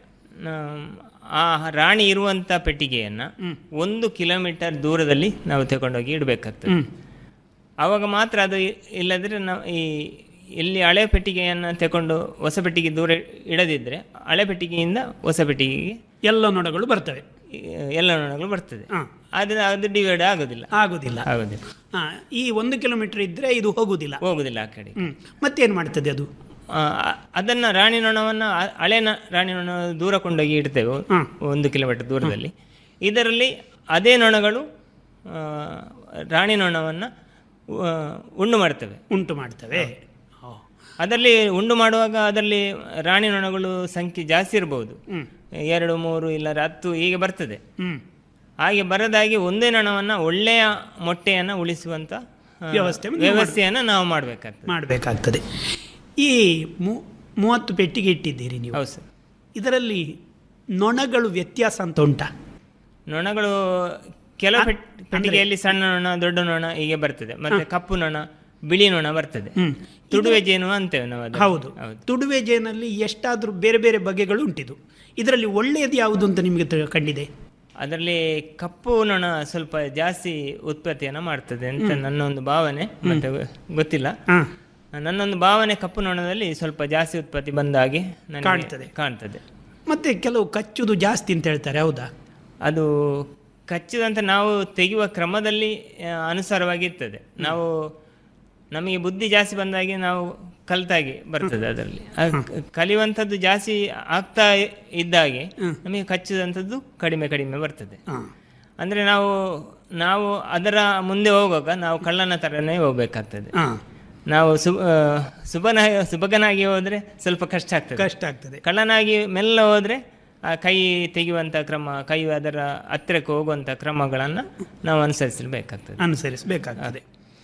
S5: ಆ ರಾಣಿ ಇರುವಂಥ ಪೆಟ್ಟಿಗೆಯನ್ನು ಒಂದು ಕಿಲೋಮೀಟರ್ ದೂರದಲ್ಲಿ ನಾವು ತಗೊಂಡೋಗಿ ಇಡಬೇಕಾಗ್ತದೆ ಆವಾಗ ಮಾತ್ರ ಅದು ಇ- ಇಲ್ಲದ್ರೆ ನಾವು ಈ ಎಲ್ಲಿ ಹಳೆ ಪೆಟ್ಟಿಗೆಯನ್ನು ತಗೊಂಡು ಹೊಸ ಪೆಟ್ಟಿಗೆ ದೂರ ಇಡದಿದ್ದರೆ ಹಳೆ ಪೆಟ್ಟಿಗೆಯಿಂದ ಹೊಸ ಪೆಟ್ಟಿಗೆಗೆ
S6: ಎಲ್ಲ ನೊಣಗಳು ಬರ್ತವೆ
S5: ಈ ಎಲ್ಲ ನೊಣಗಳು ಬರ್ತದೆ
S6: ಹಾ.
S5: ಆದರೆ ಅದು ಡಿವೈಡ್ ಆಗೋದಿಲ್ಲ
S6: ಆಗುದಿಲ್ಲ
S5: ಆಗೋದಿಲ್ಲ
S6: ಹಾ, ಈ ಒಂದು ಕಿಲೋಮೀಟರ್ ಇದ್ರೆ ಇದು ಹೋಗುದಿಲ್ಲ
S5: ಹೋಗುದಿಲ್ಲ ಆ ಕಡೆ
S6: ಹ್ಮ್ ಮತ್ತೇನು ಮಾಡ್ತದೆ ಅದು
S5: ಆ, ಅದನ್ನ ರಾಣಿ ನೊಣವನ್ನು ಆ- ಹಳೆ ನ- ರಾಣಿ ನೊಣ ದೂರ ಕೊಂಡೋಗಿ ಇಡ್ತೇವೆ
S6: ಹ್ಮ್.
S5: ಒಂದು ಕಿಲೋಮೀಟರ್ ದೂರದಲ್ಲಿ ಇದರಲ್ಲಿ ಅದೇ ನೊಣಗಳು ಆ, ರಾಣಿ ನೊಣವನ್ನು ಆ, ಉಂಡು ಮಾಡ್ತವೆ
S6: ಉಂಟು ಮಾಡ್ತವೆ ಓ.
S5: ಅದರಲ್ಲಿ ಉಂಡು ಮಾಡುವಾಗ ಅದರಲ್ಲಿ ರಾಣಿ ನೊಣಗಳು ಸಂಖ್ಯೆ ಜಾಸ್ತಿ ಇರಬಹುದು ಎರಡು ಮೂರು ಇಲ್ಲ ಹತ್ತು ಹೀಗೆ ಬರ್ತದೆ
S6: ಹ್ಮ್
S5: ಹಾಗೆ ಬರದಾಗಿ ಒಂದೇ ನೊಣವನ್ನು ಒಳ್ಳೆಯ ಮೊಟ್ಟೆಯನ್ನು ಉಳಿಸುವಂತ ಆ,
S6: ವ್ಯವಸ್ಥೆ
S5: ವ್ಯವಸ್ಥೆಯನ್ನು ನಾವು ಮಾಡಬೇಕಾಗ್ತದೆ
S6: ಮಾಡಬೇಕಾಗ್ತದೆ ಈ ಮು- ಮೂವತ್ತು ಪೆಟ್ಟಿಗೆ ಇಟ್ಟಿದ್ದೀರಿ ನೀವು
S5: ಹೌದು ಸರ್
S6: ಇದರಲ್ಲಿ ನೊಣಗಳು ವ್ಯತ್ಯಾಸ ಅಂತ ಉಂಟಾ
S5: ನೊಣಗಳು ಕೆಲವು ಪೆಟ್- ಪೆಟ್ಟಿಗೆಯಲ್ಲಿ ಸಣ್ಣ ನೊಣ ದೊಡ್ಡ ನೊಣ ಹೀಗೆ ಬರ್ತದೆ ಮತ್ತೆ ಕಪ್ಪು ನೊಣ ಬಿಳಿ ನೊಣ ಬರ್ತದೆ ತುಡುವೆ ಜೇನು ಅಂತೇವೆ ನಾವು ಅದನ್ನು.
S6: ಹೌದು
S5: ಹೌದು
S6: ತುಡುವೆ ಜೇನಲ್ಲಿ ಎಷ್ಟಾದ್ರೂ ಬೇರೆ ಬೇರೆ ಬಗೆಗಳು ಉಂಟಿದು ಇದರಲ್ಲಿ ಒಳ್ಳೆಯದು ಯಾವುದು ಅಂತ ನಿಮಗೆ ತ- ಕಂಡಿದೆ
S5: ಅದರಲ್ಲಿ ಕಪ್ಪು ನೊಣ ಸ್ವಲ್ಪ ಜಾಸ್ತಿ ಉತ್ಪತ್ತಿಯನ್ನು ಮಾಡ್ತದೆ ಅಂತ ನನ್ನ ಒಂದು ಭಾವನೆ ಮತ್ತೆ ಗೊ- ಗೊತ್ತಿಲ್ಲ
S6: ಹಾ
S5: ನನ್ನೊಂದು ಭಾವನೆ ಕಪ್ಪು ನೊಣದಲ್ಲಿ ಸ್ವಲ್ಪ ಜಾಸ್ತಿ ಉತ್ಪತ್ತಿ ಬಂದ ಹಾಗೆ ನನಗೆ
S6: ಕಾಣ್ತದೆ.
S5: ಕಾಣ್ತದೆ
S6: ಮತ್ತೆ ಕೆಲವು ಕಚ್ಚುದು ಜಾಸ್ತಿ ಅಂತ ಹೇಳ್ತಾರೆ ಹೌದಾ
S5: ಅದು ಕಚ್ಚಿದಂತ ನಾವು ತೆಗೆಯುವ ಕ್ರಮದಲ್ಲಿ ಆ, ಅನುಸಾರವಾಗಿರ್ತದೆ ನಾವು ನಮಗೆ ಬುದ್ಧಿ ಜಾಸ್ತಿ ಬಂದಾಗೆ ನಾವು ಕಲ್ತಾಗೆ ಬರ್ತದೆ ಅದರಲ್ಲಿ ಆ ಕ- ಕಲಿಯುವಂಥದ್ದು ಜಾಸ್ತಿ ಆಗ್ತಾ ಇದ್ದಾಗೆ ನಮಗೆ ಕಚ್ಚಿದಂಥದ್ದು ಕಡಿಮೆ ಕಡಿಮೆ ಬರ್ತದೆ
S6: ಹಾ
S5: ಅಂದರೆ ನಾವು ನಾವು ಅದರ ಮುಂದೆ ಹೋಗುವಾಗ ನಾವು ಕಳ್ಳನ ಥರನೇ ಹೋಗ್ಬೇಕಾಗ್ತದೆ
S6: ಹಾ
S5: ನಾವು ಸು ಆ, ಸುಬನ ಸುಬಗನಾಗಿ ಹೋದರೆ ಸ್ವಲ್ಪ ಕಷ್ಟ ಆಗ್ತದೆ
S6: ಕಷ್ಟ ಆಗ್ತದೆ
S5: ಕಳ್ಳನಾಗಿ ಮೆಲ್ಲ ಹೋದರೆ ಆ ಕೈ ತೆಗೆಯುವಂಥ ಕ್ರಮ ಕೈ ಅದರ ಹತ್ತಿರಕ್ಕೆ ಹೋಗುವಂಥ ಕ್ರಮಗಳನ್ನು ನಾವು ಅನುಸರಿಸಬೇಕಾಗ್ತದೆ
S6: ಅನುಸರಿಸಬೇಕಾಗ್ತದೆ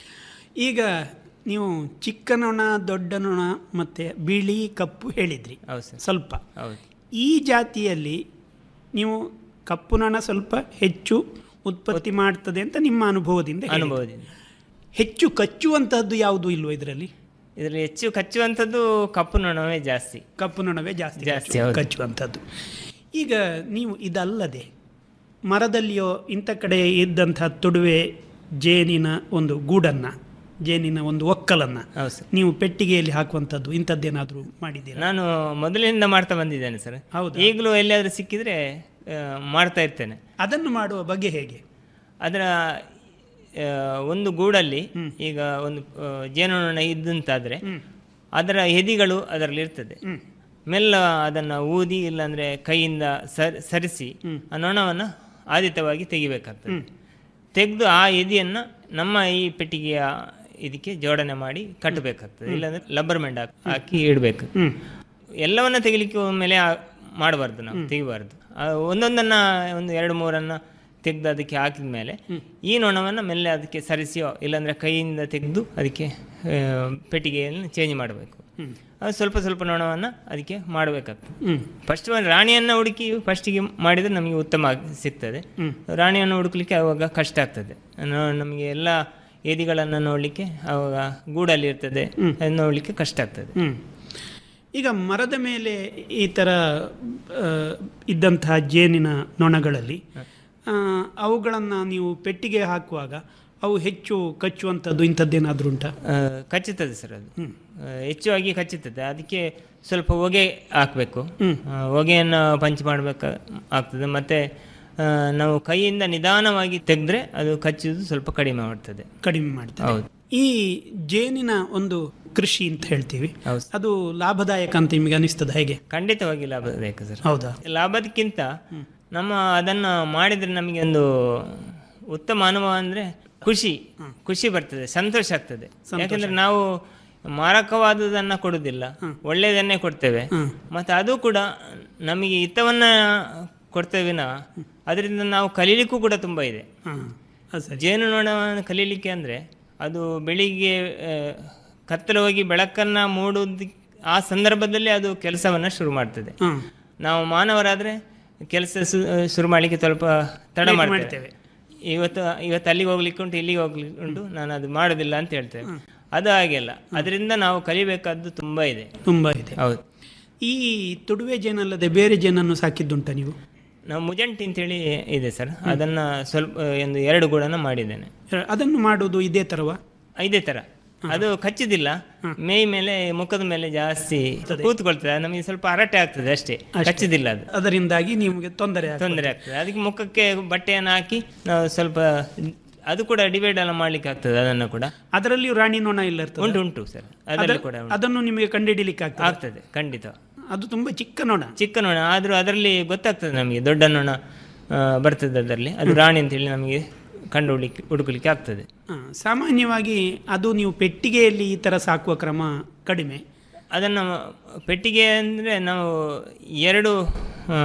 S6: ಈಗ ನೀವು ಚಿಕ್ಕ ನೊಣ ದೊಡ್ಡ ನೊಣ ಮತ್ತೆ ಬಿಳಿ ಕಪ್ಪು ಹೇಳಿದ್ರಿ
S5: ಹೌದು ಸರ್
S6: ಸ್ವಲ್ಪ
S5: ಹೌದು
S6: ಈ ಜಾತಿಯಲ್ಲಿ ನೀವು ಕಪ್ಪು ನೊಣ ಸ್ವಲ್ಪ ಹೆಚ್ಚು ಉತ್ಪತ್ತಿ ಮಾಡ್ತದೆ ಅಂತ ನಿಮ್ಮ ಅನುಭವದಿಂದ ಹೇಳಿದ್ರಿ.
S5: ಅನುಭವದಿಂದ
S6: ಹೆಚ್ಚು ಕಚ್ಚುವಂತಹದ್ದು ಯಾವುದು ಇಲ್ವೋ ಇದರಲ್ಲಿ
S5: ಇದರಲ್ಲಿ ಹೆಚ್ಚು ಕಚ್ಚುವಂಥದ್ದು ಕಪ್ಪು ನೊಣವೇ ಜಾಸ್ತಿ
S6: ಕಪ್ಪು ನೊಣವೇ ಜಾಸ್ತಿ
S5: ಜಾಸ್ತಿ,
S6: ಕಚ್ಚು-
S5: ಹೌದು.
S6: ಕಚ್ಚುವಂಥದ್ದು ಈಗ ನೀವು ಇದಲ್ಲದೆ ಮರದಲ್ಲಿಯೋ ಇಂಥ ಕಡೆ ಇದ್ದಂತಹ ತುಡುವೆ ಜೇನಿನ ಒಂದು ಗೂಡನ್ನು ಜೇನಿನ ಒಂದು ಒಕ್ಕಲನ್ನು
S5: ಹೌದು ಸರ್
S6: ನೀವು ಪೆಟ್ಟಿಗೆಯಲ್ಲಿ ಹಾಕುವಂಥದ್ದು ಇಂಥದ್ದೇನಾದರೂ ಮಾಡಿದ್ದೀರಾ
S5: ನಾನು ಮೊದಲಿನಿಂದ ಮಾಡ್ತಾ ಬಂದಿದ್ದೇನೆ ಸರ್
S6: ಹೌದಾ?
S5: ಈಗಲೂ ಎಲ್ಲಿಯಾದರೂ ಸಿಕ್ಕಿದ್ರೆ ಆ, ಮಾಡ್ತಾ ಇರ್ತೇನೆ
S6: ಅದನ್ನು ಮಾಡುವ ಬಗ್ಗೆ ಹೇಗೆ
S5: ಅದರ ಆ, ಒಂದು ಗೂಡಲ್ಲಿ ಈಗ ಒಂದು ಆ, ಜೇನುನೊಣ ಇದ್ದಂತಾದ್ರೆ ಅದರ ಎದಿಗಳು ಅದರಲ್ಲಿ ಇರ್ತದೆ ಮೆಲ್ಲ ಅದನ್ನು ಊದಿ ಇಲ್ಲಾಂದ್ರೆ ಕೈಯಿಂದ ಸರ್ ಸರಿಸಿ ಆ ನೊಣವನ್ನು ಆದಿತ್ಯವಾಗಿ ತೆಗಿಬೇಕಾಗ್ತದೆ ತೆಗೆದು ಆ ಎದಿಯನ್ನು ನಮ್ಮ ಈ ಪೆಟ್ಟಿಗೆಯ ಇದಕ್ಕೆ ಜೋಡಣೆ ಮಾಡಿ ಕಟ್ಟಬೇಕಾಗ್ತದೆ ಇಲ್ಲಾಂದ್ರೆ ಲಬ್ಬರ್ ಮೆಂಡ್ ಹಾಕಿ- ಹಾಕಿ ಇಡಬೇಕು ಎಲ್ಲವನ್ನ ತೆಗಿಲಿಕ್ಕೆ ಒಮ್ಮೆಲೆ ಆ- ಮಾಡಬಾರ್ದು ನಾವು ತೆಗಿಬಾರ್ದು ಆ ಒಂದೊಂದನ್ನ ಒಂದು ಎರಡು ಮೂರನ್ನ ತೆಗೆದು ಅದಕ್ಕೆ ಹಾಕಿದ ಮೇಲೆ ಈ ನೊಣವನ್ನು ಮೆಲ್ಲೆ ಅದಕ್ಕೆ ಸರಿಸಿಯೋ ಇಲ್ಲಾಂದ್ರೆ ಕೈಯಿಂದ ತೆಗೆದು ಅದಕ್ಕೆ ಆ, ಪೆಟ್ಟಿಗೆಯನ್ನು ಚೇಂಜ್ ಮಾಡಬೇಕು ಅದು ಸ್ವಲ್ಪ ಸ್ವಲ್ಪ ನೊಣವನ್ನು ಅದಕ್ಕೆ ಮಾಡಬೇಕಾಗ್ತದೆ ಫಸ್ಟ್ ರಾಣಿಯನ್ನು ಹುಡುಕಿ ಫಸ್ಟಿಗೆ ಮಾಡಿದರೆ ನಮಗೆ ಉತ್ತಮ ಆಗಿ ಸಿಗ್ತದೆ ರಾಣಿಯನ್ನು ಹುಡುಕ್ಲಿಕ್ಕೆ ಆವಾಗ ಕಷ್ಟ ಆಗ್ತದೆ ನ- ನಮಗೆ ಎಲ್ಲ ಏದಿಗಳನ್ನು ನೋಡಲಿಕ್ಕೆ ಆವಾಗ ಗೂಡಲ್ಲಿ ಇರ್ತದೆ ಅದನ್ನ ನೋಡಲಿಕ್ಕೆ ಕಷ್ಟ ಆಗ್ತದೆ
S6: ಹ್ಮ್. ಈಗ ಮರದ ಮೇಲೆ ಈ ಥರ ಆ, ಇದ್ದಂತಹ ಜೇನಿನ ನೊಣಗಳಲ್ಲಿ ಅವುಗಳನ್ನು ನೀವು ಪೆಟ್ಟಿಗೆ ಹಾಕುವಾಗ ಅವು ಹೆಚ್ಚು ಕಚ್ಚುವಂಥದ್ದು ಇಂಥದ್ದೇನಾದರೂ ಉಂಟಾ
S5: ಆ, ಕಚ್ಚುತ್ತದೆ ಸರ್ ಅದು ಆ, ಹೆಚ್ಚಾಗಿ ಕಚ್ಚುತ್ತದೆ ಅದಕ್ಕೆ ಸ್ವಲ್ಪ ಹೊಗೆ ಹಾಕಬೇಕು ಹೊಗೆಯನ್ನು ಪಂಚ್ ಮಾಡಬೇಕು ಆಗ್ತದೆ ಮತ್ತು ಆ, ನಾವು ಕೈಯಿಂದ ನಿಧಾನವಾಗಿ ತೆಗೆದ್ರೆ ಅದು ಕಚ್ಚುವುದು ಸ್ವಲ್ಪ ಕಡಿಮೆ ಮಾಡ್ತದೆ
S6: ಕಡಿಮೆ ಮಾಡ್ತಾರೆ
S5: ಹೌದು
S6: ಈ ಜೇನಿನ ಒಂದು ಕೃಷಿ ಅಂತ ಹೇಳ್ತೀವಿ
S5: ಹೌದು.
S6: ಅದು ಲಾಭದಾಯಕ ಅಂತ ನಿಮಗೆ ಅನಿಸ್ತದ ಹೇಗೆ
S5: ಖಂಡಿತವಾಗಿ ಲಾಭದಾಯಕ ಸರ್
S6: ಹೌದಾ
S5: ಲಾಭದಕ್ಕಿಂತ ನಮ್ಮ ಅದನ್ನು ಮಾಡಿದ್ರೆ ನಮಗೆ ಒಂದು ಉತ್ತಮ ಅನುಭವ ಅಂದರೆ ಖುಷಿ ಖುಷಿ ಬರ್ತದೆ ಸಂತೋಷ ಆಗ್ತದೆ ಯಾಕಂದ್ರೆ ನಾವು ಮಾರಕವಾದುದನ್ನು ಕೊಡುವುದಿಲ್ಲ ಒಳ್ಳೆಯದನ್ನೇ ಕೊಡ್ತೇವೆ ಮತ್ತು ಅದು ಕೂಡ ನಮಗೆ ಹಿತವನ್ನ ಕೊಡ್ತೇವೆ ವಿನ ಅದರಿಂದ ನಾವು ಕಲೀಲಿಕ್ಕೂ ಕೂಡ ತುಂಬ ಇದೆ
S6: ಹಾಂ ಅದು ಸರಿ
S5: ಜೇನುನೊಣವನ್ನು ಕಲೀಲಿಕ್ಕೆ ಅಂದರೆ ಅದು ಬೆಳಿಗ್ಗೆ ಆ, ಕತ್ತಲು ಹೋಗಿ ಬೆಳಕನ್ನು ಮೂಡುವುದಕ್ಕೆ ಆ ಸಂದರ್ಭದಲ್ಲಿ ಅದು ಕೆಲಸವನ್ನು ಶುರು ಮಾಡ್ತದೆ
S6: ಹಾಂ
S5: ನಾವು ಮಾನವರಾದರೆ ಕೆಲಸ ಶು- ಶುರು ಮಾಡಲಿಕ್ಕೆ ಸ್ವಲ್ಪ ತಡ
S6: Late
S5: ಮಾಡ್ತೇವೆ
S6: ಮಾಡ್ತೇವೆ.
S5: ಇವತ್ತು ಇವತ್ತು ಅಲ್ಲಿಗೆ ಹೋಗ್ಲಿಕ್ಕೆ ಉಂಟು ಇಲ್ಲಿಗೆ ಹೋಗ್ಲಿಕ್ಕೆ ಉಂಟು ನಾನು ಅದು ಮಾಡೋದಿಲ್ಲ ಅಂತ ಹೇಳ್ತೇವೆ ಅದು ಹಾಗೆಲ್ಲ ಅದರಿಂದ ನಾವು ಕಲಿಬೇಕಾದ್ದು ತುಂಬ ಇದೆ
S6: ತುಂಬ ಇದೆ
S5: ಹೌದು
S6: ಈ ತುಡುವೆ ಜೇನಲ್ಲದೆ ಬೇರೆ ಜೇನನ್ನು ಸಾಕಿದ್ದುಂಟ ನೀವು
S5: ನಾವು ಮುಜಂಟಿ ಅಂತೇಳಿ ಇದೆ ಸರ್ ಅದನ್ನು ಸ್ವಲ್ಪ ಒಂದು ಎರಡು ಗೂಡನ್ನು ಮಾಡಿದ್ದೇನೆ
S6: ಅದನ್ನು ಮಾಡುವುದು ಇದೇ ಥರವಾ
S5: ಇದೇ ಥರ ಅದು ಕಚ್ಚುದಿಲ್ಲ ಮೈ ಮೇಲೆ ಮುಖದ ಮೇಲೆ ಜಾಸ್ತಿ ಕೂತ್ಕೊಳ್ತದೆ ಅದು ನಮಗೆ ಸ್ವಲ್ಪ ಹರಟೆ ಆಗ್ತದೆ ಅಷ್ಟೇ ಕಚ್ಚುದಿಲ್ಲ ಅದು
S6: ಅದರಿಂದಾಗಿ ನಿಮಗೆ ತೊಂದರೆ ಆಗ್ತದೆ.
S5: ತೊಂದರೆ ಆಗ್ತದೆ ಅದಕ್ಕೆ ಮುಖಕ್ಕೆ ಬಟ್ಟೆಯನ್ನು ಹಾಕಿ ನಾವು ಸ್ವಲ್ಪ ಅದು ಕೂಡ ಡಿವೈಡ್ ಎಲ್ಲ ಮಾಡ್ಲಿಕ್ಕೆ ಆಗ್ತದೆ ಅದನ್ನು ಕೂಡ
S6: ಅದರಲ್ಲಿಯೂ ರಾಣಿ ನೊಣ ಇಲ್ಲ ಇರ್ತದೆ
S5: ಉಂಟು ಉಂಟು ಸರ್ ಅದರಲ್ಲಿ ಕೂಡ ಉಂಟು
S6: ಅದನ್ನು ನಿಮಗೆ ಕಂಡುಹಿಡಿಲಿಕ್ಕೆ ಆಗ್ತದೆ
S5: ಆಗ್ತದೆ ಖಂಡಿತ
S6: ಅದು ತುಂಬ ಚಿಕ್ಕ ನೊಣ
S5: ಚಿಕ್ಕ ನೊಣ ಆದರೂ ಅದರಲ್ಲಿ ಗೊತ್ತಾಗ್ತದೆ ನಮಗೆ ದೊಡ್ಡ ನೊಣ ಆ, ಬರ್ತದೆ ಅದರಲ್ಲಿ ಅದು ರಾಣಿ ಅಂತೇಳಿ ನಮಗೆ ಕಂಡು ಹುಡುಕಿ ಹುಡುಕಲಿಕ್ಕೆ ಆಗ್ತದೆ
S6: ಆ, ಸಾಮಾನ್ಯವಾಗಿ ಅದು ನೀವು ಪೆಟ್ಟಿಗೆಯಲ್ಲಿ ಈ ಥರ ಸಾಕುವ ಕ್ರಮ ಕಡಿಮೆ
S5: ಅದನ್ನು ಪೆಟ್ಟಿಗೆ ಅಂದರೆ ನಾವು ಎರಡು ಆ,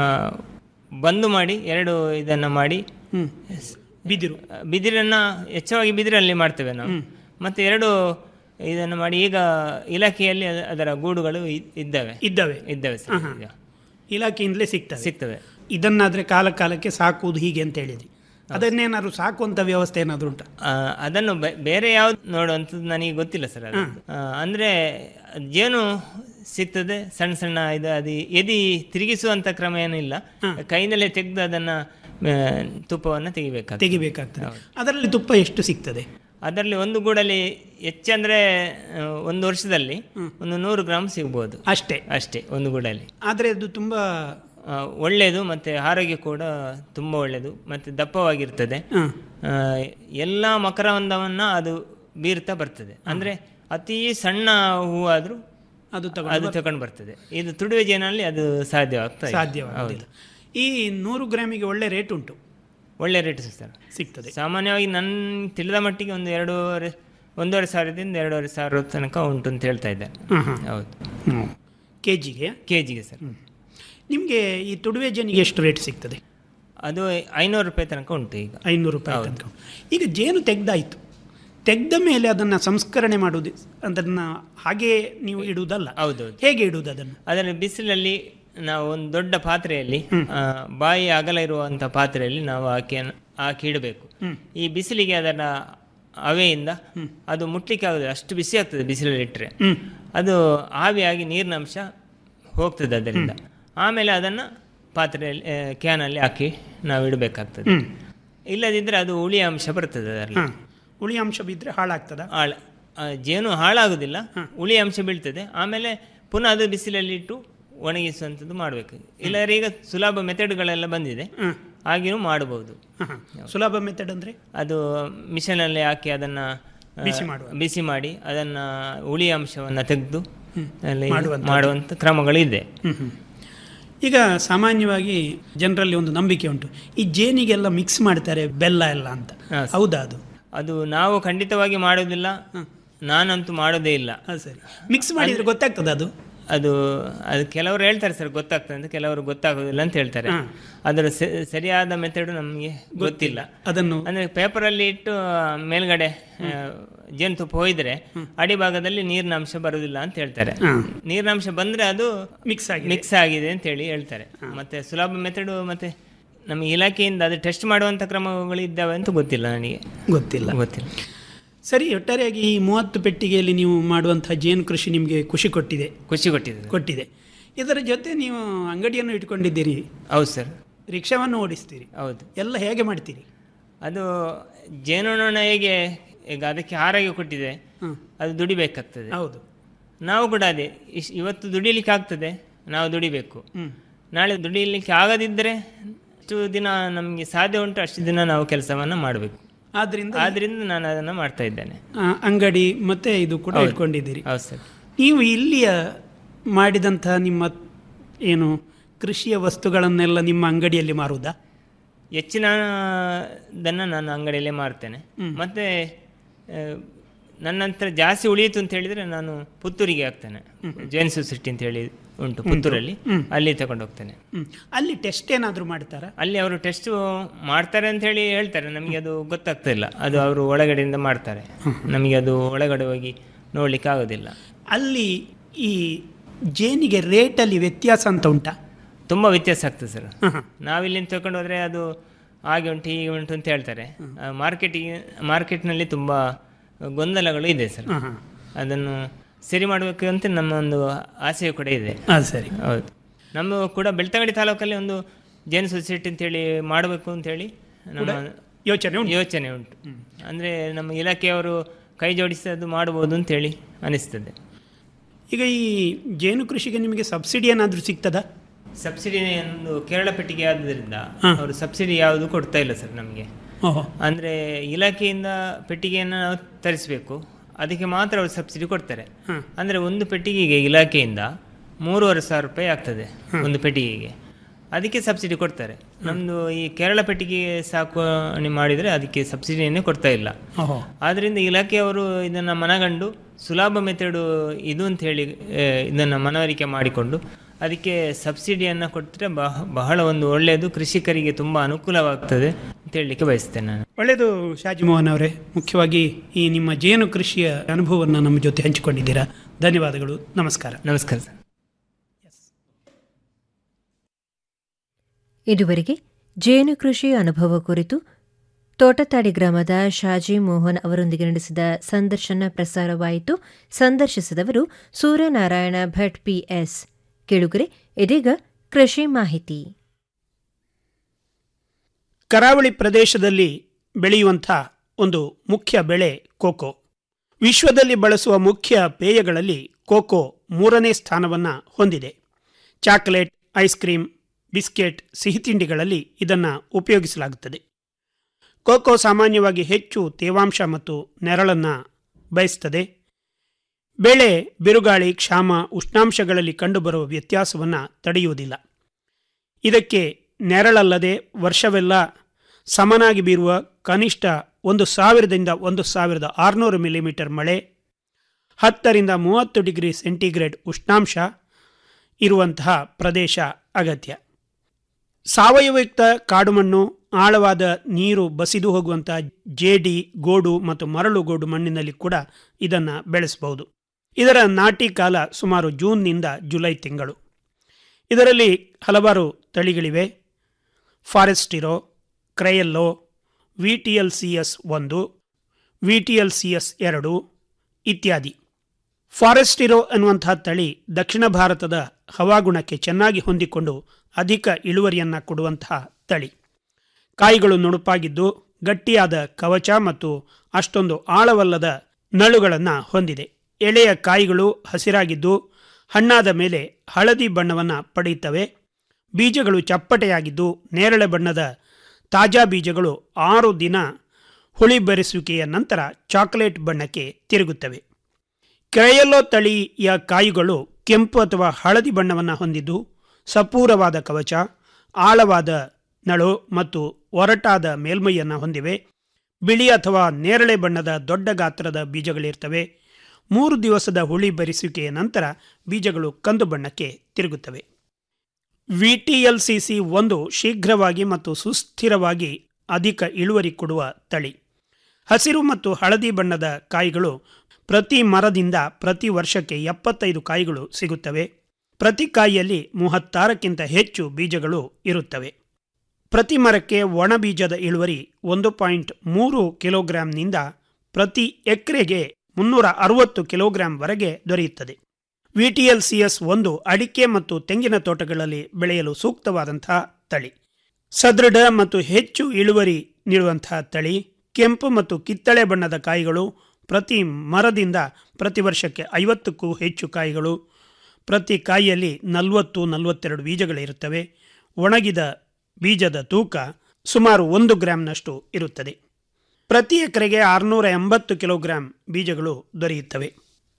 S5: ಬಂದು ಮಾಡಿ ಎರಡು ಇದನ್ನು ಮಾಡಿ
S6: ಹ್ಞೂ ಬಿದಿರು
S5: ಬಿದಿರನ್ನು ಹೆಚ್ಚಾಗಿ ಬಿದಿರಲ್ಲಿ ಮಾಡ್ತೇವೆ ನಾವು ಮತ್ತು ಎರಡು ಇದನ್ನು ಮಾಡಿ ಈಗ ಇಲಾಖೆಯಲ್ಲಿ ಅದ- ಅದರ ಗೂಡುಗಳು ಇ- ಇದ್ದಾವೆ
S6: ಇದ್ದಾವೆ
S5: ಇದ್ದಾವೆ ಸರ್ ಈಗ.
S6: ಇಲಾಖೆಯಿಂದಲೇ ಸಿಗ್ತವೆ
S5: ಸಿಗ್ತವೆ
S6: ಇದನ್ನಾದ್ರೆ ಕಾಲ ಕಾಲಕ್ಕೆ ಸಾಕುವುದು ಹೀಗೆ ಅಂತ ಹೇಳಿದ್ರಿ ಅದನ್ನೇನಾದ್ರು ಸಾಕುವಂತ ವ್ಯವಸ್ಥೆ ಏನಾದ್ರು ಉಂಟಾ
S5: ಆ, ಅದನ್ನು ಬೆ- ಬೇರೆ ಯಾವ್ದು ನೋಡುವಂಥದ್ದು ನನಗೆ ಗೊತ್ತಿಲ್ಲ ಸರ್ ಅದು ಆ, ಅಂದ್ರೆ ಜೇನು ಸಿಗ್ತದೆ ಸಣ್ಣ ಸಣ್ಣ ಇದು ಅದು ಎದಿ ತಿರುಗಿಸುವಂತ ಕ್ರಮ ಏನಿಲ್ಲ ಕೈನಲ್ಲೇ ತೆಗೆದು ಅದನ್ನ ಆ, ತುಪ್ಪವನ್ನು ತೆಗಿಬೇಕಾಗ್ತದೆ
S6: ತೆಗಿಬೇಕಾಗ್ತದೆ ಅದರಲ್ಲಿ ತುಪ್ಪ ಎಷ್ಟು ಸಿಗ್ತದೆ
S5: ಅದರಲ್ಲಿ ಒಂದು ಗೂಡಲ್ಲಿ ಹೆಚ್ಚಂದ್ರೆ ಆ, ಒಂದು ವರ್ಷದಲ್ಲಿ ಒಂದು ನೂರು ಗ್ರಾಮ್ ಸಿಗ್ಬೋದು
S6: ಅಷ್ಟೇ
S5: ಅಷ್ಟೇ ಒಂದು ಗೂಡಲ್ಲಿ
S6: ಆದರೆ ಅದು ತುಂಬಾ
S5: ಆ, ಒಳ್ಳೆಯದು ಮತ್ತು ಆರೋಗ್ಯ ಕೂಡ ತುಂಬ ಒಳ್ಳೆಯದು ಮತ್ತು ದಪ್ಪವಾಗಿರ್ತದೆ
S6: ಹ,
S5: ಆ, ಎಲ್ಲ ಮಕರಂದವನ್ನು ಅದು ಬೀರ್ತಾ ಬರ್ತದೆ ಅಂದರೆ ಅತಿ ಸಣ್ಣ ಹೂವಾದರೂ
S6: ಅದು
S5: ಅದು
S6: ತಗೊಂಡು
S5: ತಗೊಂಡು ಬರ್ತದೆ ಇದು ತುಡುವೆ ಜೇನಲ್ಲಿ ಅದು ಸಾಧ್ಯವಾಗ್ತಾ ಇದೆ.
S6: ಸಾಧ್ಯವಾಗುವುದಿಲ್ಲ ಈ ನೂರು ಗ್ರಾಮಿಗೆ ಒಳ್ಳೆ ರೇಟ್ ಉಂಟು
S5: ಒಳ್ಳೆ ರೇಟ್ ಸರ್
S6: ಸಿಗ್ತದೆ
S5: ಸಾಮಾನ್ಯವಾಗಿ ನನ್ನ ತಿಳಿದ ಮಟ್ಟಿಗೆ ಒಂದು ಎರಡೂವರೆ ಒಂದೂವರೆ ಸಾವಿರದಿಂದ ಎರಡೂವರೆ ಸಾವಿರ ತನಕ ಉಂಟು ಅಂತ ಹೇಳ್ತಾ ಇದ್ದಾರೆ
S6: ಹಾಂ ಹಾಂ
S5: ಹೌದು
S6: ಕೆ ಜಿಗೆ
S5: ಕೆ ಜಿಗೆ ಸರ್
S6: ನಿಮಗೆ ಈ ತುಡುವೆ ಜೇನಿಗೆ ಎಷ್ಟು ರೇಟ್ ಸಿಗ್ತದೆ
S5: ಅದು ಐನೂರು ರೂಪಾಯಿ ತನಕ ಉಂಟು ಈಗ
S6: ಐನೂರು ರೂಪಾಯಿ ತನಕ ಈಗ ಜೇನು ತೆಗ್ದಾಯಿತು ತೆಗ್ದ ಮೇಲೆ ಅದನ್ನು ಸಂಸ್ಕರಣೆ ಮಾಡುವುದು ಅದನ್ನು ಹಾಗೆ ನೀವು ಇಡುವುದಲ್ಲ
S5: ಹೌದೌದು
S6: ಹೇಗೆ ಇಡುವುದು ಅದನ್ನು
S5: ಅದರಲ್ಲಿ ಬಿಸಿಲಲ್ಲಿ ನಾವು ಒಂದು ದೊಡ್ಡ ಪಾತ್ರೆಯಲ್ಲಿ ಆ, ಬಾಯಿ ಅಗಲ ಇರುವಂಥ ಪಾತ್ರೆಯಲ್ಲಿ ನಾವು ಹಾಕಿಯನ್ನು ಹಾಕಿ ಇಡಬೇಕು ಈ ಬಿಸಿಲಿಗೆ ಅದರ ಹವೆಯಿಂದ ಅದು ಮುಟ್ಲಿಕ್ಕೆ ಆಗೋದಿಲ್ಲ ಅಷ್ಟು ಬಿಸಿ ಆಗ್ತದೆ ಬಿಸಿಲಲ್ಲಿ ಇಟ್ಟರೆ ಅದು ಆವಿಯಾಗಿ ನೀರಿನ ಅಂಶ ಹೋಗ್ತದೆ ಅದರಿಂದ ಆಮೇಲೆ ಅದನ್ನು ಪಾತ್ರೆಯಲ್ಲಿ ಆ, ಕ್ಯಾನಲ್ಲಿ ಹಾಕಿ ನಾವು ಇಡಬೇಕಾಗ್ತದೆ ಇಲ್ಲದಿದ್ದರೆ ಅದು ಹುಳಿ ಅಂಶ ಬರ್ತದೆ ಅದರಲ್ಲಿ
S6: ಹಾಂ ಉಳಿ ಅಂಶ ಬಿದ್ದರೆ ಹಾಳಾಗ್ತದ
S5: ಹಾಳ ಆ, ಜೇನು ಹಾಳಾಗುದಿಲ್ಲ ಹುಳಿ ಅಂಶ ಬೀಳ್ತದೆ ಆಮೇಲೆ ಪುನಃ ಅದು ಬಿಸಿಲಲ್ಲಿ ಇಟ್ಟು ಒಣಗಿಸುವಂಥದ್ದು ಮಾಡಬೇಕು ಇಲ್ಲದ್ರೆ ಈಗ ಸುಲಭ ಮೆಥಡ್ಗಳೆಲ್ಲ ಬಂದಿದೆ ಹಾಗೆಯೂ ಮಾಡಬಹುದು
S6: ಹಾಂ ಸುಲಭ ಮೆಥಡ್ ಅಂದರೆ
S5: ಅದು ಮಿಷನಲ್ಲಿ ಹಾಕಿ ಅದನ್ನು
S6: ಬಿಸಿ ಮಾಡುವ.
S5: ಬಿಸಿ ಮಾಡಿ ಅದನ್ನು ಹುಳಿ ಅಂಶವನ್ನು ತೆಗೆದು ಅಲ್ಲಿ
S6: ಮಾಡುವಂಥದ್ದು.
S5: ಮಾಡುವಂಥ ಕ್ರಮಗಳಿದೆ
S6: ಈಗ ಸಾಮಾನ್ಯವಾಗಿ ಜನರಲ್ಲಿ ಒಂದು ನಂಬಿಕೆ ಉಂಟು ಈ ಜೇನಿಗೆಲ್ಲ ಮಿಕ್ಸ್ ಮಾಡ್ತಾರೆ ಬೆಲ್ಲ ಎಲ್ಲ ಅಂತ
S5: ಹಾ,
S6: ಹೌದಾ ಅದು
S5: ಅದು ನಾವು ಖಂಡಿತವಾಗಿ ಮಾಡೋದಿಲ್ಲ ನಾನಂತೂ ಮಾಡೋದೇ ಇಲ್ಲ
S6: ಅದು ಸರಿ ಮಿಕ್ಸ್ ಮಾಡಿದ್ರೆ ಗೊತ್ತಾಗ್ತದೆ ಅದು
S5: ಅದು ಅದು ಕೆಲವರು ಹೇಳ್ತಾರೆ ಸರ್ ಗೊತ್ತಾಗ್ತದೆ ಅಂತ ಕೆಲವರು ಗೊತ್ತಾಗೋದಿಲ್ಲ ಅಂತ ಹೇಳ್ತಾರೆ
S6: ಹಾ.
S5: ಅದರ ಸ- ಸರಿಯಾದ ಮೆಥಡ್ ನಮಗೆ ಗೊತ್ತಿಲ್ಲ
S6: ಅದನ್ನು
S5: ಅಂದ್ರೆ ಪೇಪರಲ್ಲಿ ಇಟ್ಟು ಆ, ಮೇಲ್ಗಡೆ ಆ, ಜೇನುತುಪ್ಪ ಹೋಯ್ದ್ರೆ ಅಡಿಭಾಗದಲ್ಲಿ ನೀರಿನ ಅಂಶ ಬರುವುದಿಲ್ಲ ಅಂತ ಹೇಳ್ತಾರೆ
S6: ಹಾ.
S5: ನೀರಿನ ಅಂಶ ಬಂದ್ರೆ ಅದು
S6: ಮಿಕ್ಸ್ ಆಗಿ
S5: ಮಿಕ್ಸ್ ಆಗಿದೆ ಅಂತ ಹೇಳಿ ಹೇಳ್ತಾರೆ ಮತ್ತೆ ಸುಲಭ ಮೆಥಡು ಮತ್ತೆ ನಮ್ಮ ಇಲಾಖೆಯಿಂದ ಅದು ಟೆಸ್ಟ್ ಮಾಡುವಂತ ಕ್ರಮಗಳು ಇದ್ದಾವೆ ಅಂತ ಗೊತ್ತಿಲ್ಲ ನನಗೆ
S6: ಗೊತ್ತಿಲ್ಲ
S5: ಗೊತ್ತಿಲ್ಲ
S6: ಸರಿ ಒಟ್ಟಾರೆಯಾಗಿ ಈ ಮೂವತ್ತು ಪೆಟ್ಟಿಗೆಯಲ್ಲಿ ನೀವು ಮಾಡುವಂತಹ ಜೇನು ಕೃಷಿ ನಿಮಗೆ ಖುಷಿ ಕೊಟ್ಟಿದೆ
S5: ಖುಷಿ ಕೊಟ್ಟಿದೆ
S6: ಕೊಟ್ಟಿದೆ ಇದರ ಜೊತೆ ನೀವು ಅಂಗಡಿಯನ್ನು ಇಟ್ಕೊಂಡಿದ್ದೀರಿ
S5: ಹೌದು ಸರ್
S6: ರಿಕ್ಷಾವನ್ನು ಓಡಿಸ್ತೀರಿ
S5: ಹೌದು
S6: ಎಲ್ಲ ಹೇಗೆ ಮಾಡ್ತೀರಿ
S5: ಅದು ಜೇನುನೊಣ ಹೇಗೆ ಈಗ ಅದಕ್ಕೆ ಆರೋಗ್ಯ ಕೊಟ್ಟಿದೆ
S6: ಹ್ಮ್.
S5: ಅದು ದುಡಿಬೇಕಾಗ್ತದೆ
S6: ಹೌದು
S5: ನಾವು ಕೂಡ ಅದೇ ಇಶ್ ಇವತ್ತು ದುಡಿಲಿಕ್ಕೆ ಆಗ್ತದೆ ನಾವು ದುಡಿಬೇಕು
S6: ಹ್ಮ್
S5: ನಾಳೆ ದುಡಿಲಿಕ್ಕೆ ಆಗದಿದ್ದರೆ ಎಷ್ಟು ದಿನ ನಮಗೆ ಸಾಧ್ಯ ಉಂಟು ಅಷ್ಟು ದಿನ ನಾವು ಕೆಲಸವನ್ನು ಮಾಡಬೇಕು
S6: ಆದ್ರಿಂದ
S5: ಆದ್ರಿಂದ ನಾನು ಅದನ್ನು ಮಾಡ್ತಾ ಇದ್ದೇನೆ
S6: ಆ, ಅಂಗಡಿ ಮತ್ತೆ ಇದು ಕೂಡ ಇಟ್ಕೊಂಡಿದ್ದೀರಿ
S5: ಹೌದು ಸರ್
S6: ನೀವು ಇಲ್ಲಿಯ ಮಾಡಿದಂಥ ನಿಮ್ಮ ಏನು ಕೃಷಿಯ ವಸ್ತುಗಳನ್ನೆಲ್ಲ ನಿಮ್ಮ ಅಂಗಡಿಯಲ್ಲಿ ಮಾರುವುದಾ
S5: ಹೆಚ್ಚಿನ ದನ್ನ ನಾನು ಅಂಗಡಿಯಲ್ಲೇ ಮಾರ್ತೇನೆ ಮತ್ತೆ ಆ, ನನ್ನ ಹತ್ರ ಜಾಸ್ತಿ ಉಳಿಯಿತು ಅಂತ ಹೇಳಿದ್ರೆ ನಾನು ಪುತ್ತೂರಿಗೆ ಹಾಕ್ತೇನೆ ಜೈನ್ ಸೊಸೈಟಿ ಅಂತ ಹೇಳಿ ಉಂಟು ಪುತ್ತೂರಲ್ಲಿ ಅಲ್ಲಿ ತಗೊಂಡು ಹೋಗ್ತೇನೆ
S6: ಹ್ಮ್. ಅಲ್ಲಿ ಟೆಸ್ಟ್ ಏನಾದರೂ ಮಾಡ್ತಾರಾ
S5: ಅಲ್ಲಿ ಅವರು ಟೆಸ್ಟ್ ಮಾಡ್ತಾರೆ ಅಂತ ಹೇಳಿ ಹೇಳ್ತಾರೆ ನಮಗೆ ಅದು ಗೊತ್ತಾಗ್ತಾ ಇಲ್ಲ ಅದು ಅವರು ಒಳಗಡೆಯಿಂದ ಮಾಡ್ತಾರೆ ನಮಗೆ ಅದು ಒಳಗಡೆ ಹೋಗಿ ನೋಡ್ಲಿಕ್ಕೆ ಆಗೋದಿಲ್ಲ
S6: ಅಲ್ಲಿ ಈ ಜೇನಿಗೆ ರೇಟಲ್ಲಿ ವ್ಯತ್ಯಾಸ ಅಂತ ಉಂಟಾ
S5: ತುಂಬ ವ್ಯತ್ಯಾಸ ಆಗ್ತದೆ ಸರ್ ನಾವಿಲ್ಲಿ ತಗೊಂಡು ಹೋದ್ರೆ ಅದು ಹಾಗೆ ಉಂಟು ಹೀಗೆ ಉಂಟು ಅಂತ ಹೇಳ್ತಾರೆ ಮಾರ್ಕೆಟಿಗೆ ಮಾರ್ಕೆಟ್ನಲ್ಲಿ ತುಂಬ ಗೊಂದಲಗಳು ಇದೆ ಸರ್ ಅದನ್ನು ಸರಿ ಮಾಡಬೇಕು ಅಂತ ನಮ್ಮ ಒಂದು ಆಸೆಯು ಕೂಡ ಇದೆ
S6: ಹಾಂ ಸರಿ
S5: ಹೌದು ನಮ್ಮ ಕೂಡ ಬೆಳ್ತಂಗಡಿ ತಾಲೂಕಲ್ಲಿ ಒಂದು ಜೈನ್ ಸೊಸೈಟಿ ಅಂತೇಳಿ ಮಾಡಬೇಕು ಅಂತೇಳಿ ನಮ್ಮ
S6: ಯೋಚನೆ ಉಂಟು
S5: ಯೋಚನೆ ಉಂಟು ಅಂದರೆ ನಮ್ಮ ಇಲಾಖೆಯವರು ಕೈ ಜೋಡಿಸಿ ಅದು ಮಾಡ್ಬೋದು ಅಂತೇಳಿ ಅನಿಸ್ತದೆ
S6: ಈಗ ಈ ಜೇನು ಕೃಷಿಗೆ ನಿಮಗೆ ಸಬ್ಸಿಡಿ ಏನಾದರೂ ಸಿಗ್ತದಾ
S5: ಸಬ್ಸಿಡಿ ಒಂದು ಕೇರಳ ಪೆಟ್ಟಿಗೆ ಆದ್ದರಿಂದ ಅವರು ಸಬ್ಸಿಡಿ ಯಾವುದು ಕೊಡ್ತಾ ಇಲ್ಲ ಸರ್ ನಮಗೆ
S6: ಓಹೋ
S5: ಅಂದರೆ ಇಲಾಖೆಯಿಂದ ಪೆಟ್ಟಿಗೆಯನ್ನು ನಾವು ತರಿಸಬೇಕು ಅದಕ್ಕೆ ಮಾತ್ರ ಅವರು ಸಬ್ಸಿಡಿ ಕೊಡ್ತಾರೆ ಅಂದರೆ ಒಂದು ಪೆಟ್ಟಿಗೆಗೆ ಇಲಾಖೆಯಿಂದ ಮೂರುವರೆ ಸಾವಿರ ರೂಪಾಯಿ ಆಗ್ತದೆ ಒಂದು ಪೆಟ್ಟಿಗೆಗೆ ಅದಕ್ಕೆ ಸಬ್ಸಿಡಿ ಕೊಡ್ತಾರೆ ನಮ್ಮದು ಈ ಕೇರಳ ಪೆಟ್ಟಿಗೆ ಸಾಕಣೆ ಮಾಡಿದರೆ ಅದಕ್ಕೆ ಸಬ್ಸಿಡಿಯನ್ನೇ ಕೊಡ್ತಾ ಇಲ್ಲ
S6: ಓಹೋ
S5: ಆದ್ದರಿಂದ ಇಲಾಖೆಯವರು ಇದನ್ನು ಮನಗಂಡು ಸುಲಭ ಮೆಥಡು ಇದು ಅಂತ ಹೇಳಿ ಇದನ್ನು ಮನವರಿಕೆ ಮಾಡಿಕೊಂಡು ಅದಕ್ಕೆ ಸಬ್ಸಿಡಿಯನ್ನು ಕೊಟ್ಟರೆ ಬಹ ಬಹಳ ಒಂದು ಒಳ್ಳೆಯದು ಕೃಷಿಕರಿಗೆ ತುಂಬ ಅನುಕೂಲವಾಗ್ತದೆ ಅಂತ ಹೇಳಲಿಕ್ಕೆ ಬಯಸ್ತೇನೆ ನಾನು
S6: ಒಳ್ಳೆಯದು ಶಾಜಿ ಮೋಹನ್ ಅವರೇ ಮುಖ್ಯವಾಗಿ ಈ ನಿಮ್ಮ ಜೇನು ಕೃಷಿಯ ಅನುಭವವನ್ನು ನಮ್ಮ ಜೊತೆ ಹಂಚಿಕೊಂಡಿದ್ದೀರಾ ಧನ್ಯವಾದಗಳು ನಮಸ್ಕಾರ
S5: ನಮಸ್ಕಾರ ಸರ್
S1: ಇದುವರೆಗೆ ಜೇನು ಕೃಷಿ ಅನುಭವ ಕುರಿತು ತೋಟತಾಡಿ ಗ್ರಾಮದ ಶಾಜಿ ಮೋಹನ್ ಅವರೊಂದಿಗೆ ನಡೆಸಿದ ಸಂದರ್ಶನ ಪ್ರಸಾರವಾಯಿತು ಸಂದರ್ಶಿಸಿದವರು ಸೂರ್ಯನಾರಾಯಣ ಭಟ್ ಪಿಎಸ್ ಕೇಳುಗರೆ ಇದೀಗ ಕೃಷಿ ಮಾಹಿತಿ
S6: ಕರಾವಳಿ ಪ್ರದೇಶದಲ್ಲಿ ಬೆಳೆಯುವಂಥ ಒಂದು ಮುಖ್ಯ ಬೆಳೆ ಕೋಕೋ ವಿಶ್ವದಲ್ಲಿ ಬಳಸುವ ಮುಖ್ಯ ಪೇಯಗಳಲ್ಲಿ ಕೋಕೋ ಮೂರನೇ ಸ್ಥಾನವನ್ನು ಹೊಂದಿದೆ ಚಾಕೊಲೇಟ್ ಐಸ್ ಕ್ರೀಮ್ ಬಿಸ್ಕೆಟ್ ಸಿಹಿತಿಂಡಿಗಳಲ್ಲಿ ಇದನ್ನು ಉಪಯೋಗಿಸಲಾಗುತ್ತದೆ ಕೋಕೋ ಸಾಮಾನ್ಯವಾಗಿ ಹೆಚ್ಚು ತೇವಾಂಶ ಮತ್ತು ನೆರಳನ್ನು ಬಯಸ್ತದೆ ಬೆಳೆ ಬಿರುಗಾಳಿ ಕ್ಷಾಮ ಉಷ್ಣಾಂಶಗಳಲ್ಲಿ ಕಂಡುಬರುವ ವ್ಯತ್ಯಾಸವನ್ನು ತಡೆಯುವುದಿಲ್ಲ ಇದಕ್ಕೆ ನೆರಳಲ್ಲದೆ ವರ್ಷವೆಲ್ಲ ಸಮನಾಗಿ ಬೀರುವ ಕನಿಷ್ಠ ಒಂದು ಸಾವಿರದಿಂದ ಒಂದು ಸಾವಿರದ ಆರುನೂರು ಮಿಲಿಮೀಟರ್ ಮಳೆ ಹತ್ತರಿಂದ ಮೂವತ್ತು ಡಿಗ್ರಿ ಸೆಂಟಿಗ್ರೇಡ್ ಉಷ್ಣಾಂಶ ಇರುವಂತಹ ಪ್ರದೇಶ ಅಗತ್ಯ ಸಾವಯವಯುಕ್ತ ಕಾಡುಮಣ್ಣು ಆಳವಾದ ನೀರು ಬಸಿದು ಹೋಗುವಂತಹ ಜೇಡಿ ಗೋಡು ಮತ್ತು ಮರಳು ಗೋಡು ಮಣ್ಣಿನಲ್ಲಿ ಕೂಡ ಇದನ್ನು ಬೆಳೆಸಬಹುದು ಇದರ ನಾಟಿ ಕಾಲ ಸುಮಾರು ಜೂನ್ನಿಂದ ಜುಲೈ ತಿಂಗಳು ಇದರಲ್ಲಿ ಹಲವಾರು ತಳಿಗಳಿವೆ Forastero Criollo V T L C S ಒಂದು V T L C S ಎರಡು ಇತ್ಯಾದಿ ಫಾರೆಸ್ಟಿರೋ ಅನ್ನುವಂತಹ ತಳಿ ದಕ್ಷಿಣ ಭಾರತದ ಹವಾಗುಣಕ್ಕೆ ಚೆನ್ನಾಗಿ ಹೊಂದಿಕೊಂಡು ಅಧಿಕ ಇಳುವರಿಯನ್ನು ಕೊಡುವಂತಹ ತಳಿ ಕಾಯಿಗಳು ನುಣುಪಾಗಿದ್ದು ಗಟ್ಟಿಯಾದ ಕವಚ ಮತ್ತು ಅಷ್ಟೊಂದು ಆಳವಲ್ಲದ ನಳುಗಳನ್ನು ಹೊಂದಿದೆ ಎಳೆಯ ಕಾಯಿಗಳು ಹಸಿರಾಗಿದ್ದು ಹಣ್ಣಾದ ಮೇಲೆ ಹಳದಿ ಬಣ್ಣವನ್ನು ಪಡೆಯುತ್ತವೆ ಬೀಜಗಳು ಚಪ್ಪಟೆಯಾಗಿದ್ದು ನೇರಳೆ ಬಣ್ಣದ ತಾಜಾ ಬೀಜಗಳು ಆರು ದಿನ ಹುಳಿ ಬೆರೆಸುವಿಕೆಯ ನಂತರ ಚಾಕೊಲೇಟ್ ಬಣ್ಣಕ್ಕೆ ತಿರುಗುತ್ತವೆ ಕ್ರಯಲ್ಲೋ ತಳಿಯ ಕಾಯಿಗಳು ಕೆಂಪು ಅಥವಾ ಹಳದಿ ಬಣ್ಣವನ್ನು ಹೊಂದಿದ್ದು ಸಪೂರವಾದ ಕವಚ ಆಳವಾದ ನಳು ಮತ್ತು ಒರಟಾದ ಮೇಲ್ಮೈಯನ್ನು ಹೊಂದಿವೆ ಬಿಳಿ ಅಥವಾ ನೇರಳೆ ಬಣ್ಣದ ದೊಡ್ಡ ಗಾತ್ರದ ಬೀಜಗಳಿರ್ತವೆ ಮೂರು ದಿವಸದ ಹುಳಿ ಬೆರೆಸುವಿಕೆಯ ನಂತರ ಬೀಜಗಳು ಕಂದು ಬಣ್ಣಕ್ಕೆ ತಿರುಗುತ್ತವೆ ವಿಟಿಎಲ್ಸಿಸಿ ಒಂದು ಶೀಘ್ರವಾಗಿ ಮತ್ತು ಸುಸ್ಥಿರವಾಗಿ ಅಧಿಕ ಇಳುವರಿ ಕೊಡುವ ತಳಿ ಹಸಿರು ಮತ್ತು ಹಳದಿ ಬಣ್ಣದ ಕಾಯಿಗಳು ಪ್ರತಿ ಮರದಿಂದ ಪ್ರತಿ ವರ್ಷಕ್ಕೆ ಎಪ್ಪತ್ತೈದು ಕಾಯಿಗಳು ಸಿಗುತ್ತವೆ ಪ್ರತಿ ಕಾಯಿಯಲ್ಲಿ ಮೂವತ್ತಾರಕ್ಕಿಂತ ಹೆಚ್ಚು ಬೀಜಗಳು ಇರುತ್ತವೆ ಪ್ರತಿ ಮರಕ್ಕೆ ಒಣ ಬೀಜದ ಇಳುವರಿ ಒಂದು ಪಾಯಿಂಟ್ ಮೂರು ಕಿಲೋಗ್ರಾಂನಿಂದ ಪ್ರತಿ ಎಕರೆಗೆ ಮುನ್ನೂರ ಅರವತ್ತು ಕಿಲೋಗ್ರಾಂವರೆಗೆ ದೊರೆಯುತ್ತದೆ ವಿಟಿಎಲ್ ಸಿಎಸ್ ಒಂದು ಅಡಿಕೆ ಮತ್ತು ತೆಂಗಿನ ತೋಟಗಳಲ್ಲಿ ಬೆಳೆಯಲು ಸೂಕ್ತವಾದಂತಹ ತಳಿ ಸದೃಢ ಮತ್ತು ಹೆಚ್ಚು ಇಳುವರಿ ನೀಡುವಂತಹ ತಳಿ ಕೆಂಪು ಮತ್ತು ಕಿತ್ತಳೆ ಬಣ್ಣದ ಕಾಯಿಗಳು ಪ್ರತಿ ಮರದಿಂದ ಪ್ರತಿ ವರ್ಷಕ್ಕೆ ಐವತ್ತಕ್ಕೂ ಹೆಚ್ಚು ಕಾಯಿಗಳು ಪ್ರತಿ ಕಾಯಿಯಲ್ಲಿ ನಲವತ್ತು ನಲವತ್ತೆರಡು ಬೀಜಗಳಿರುತ್ತವೆ ಒಣಗಿದ ಬೀಜದ ತೂಕ ಸುಮಾರು ಒಂದು ಗ್ರಾಂನಷ್ಟು ಇರುತ್ತದೆ ಪ್ರತಿ ಎಕರೆಗೆ ಆರುನೂರ ಎಂಬತ್ತು ಕಿಲೋಗ್ರಾಂ ಬೀಜಗಳು ದೊರೆಯುತ್ತವೆ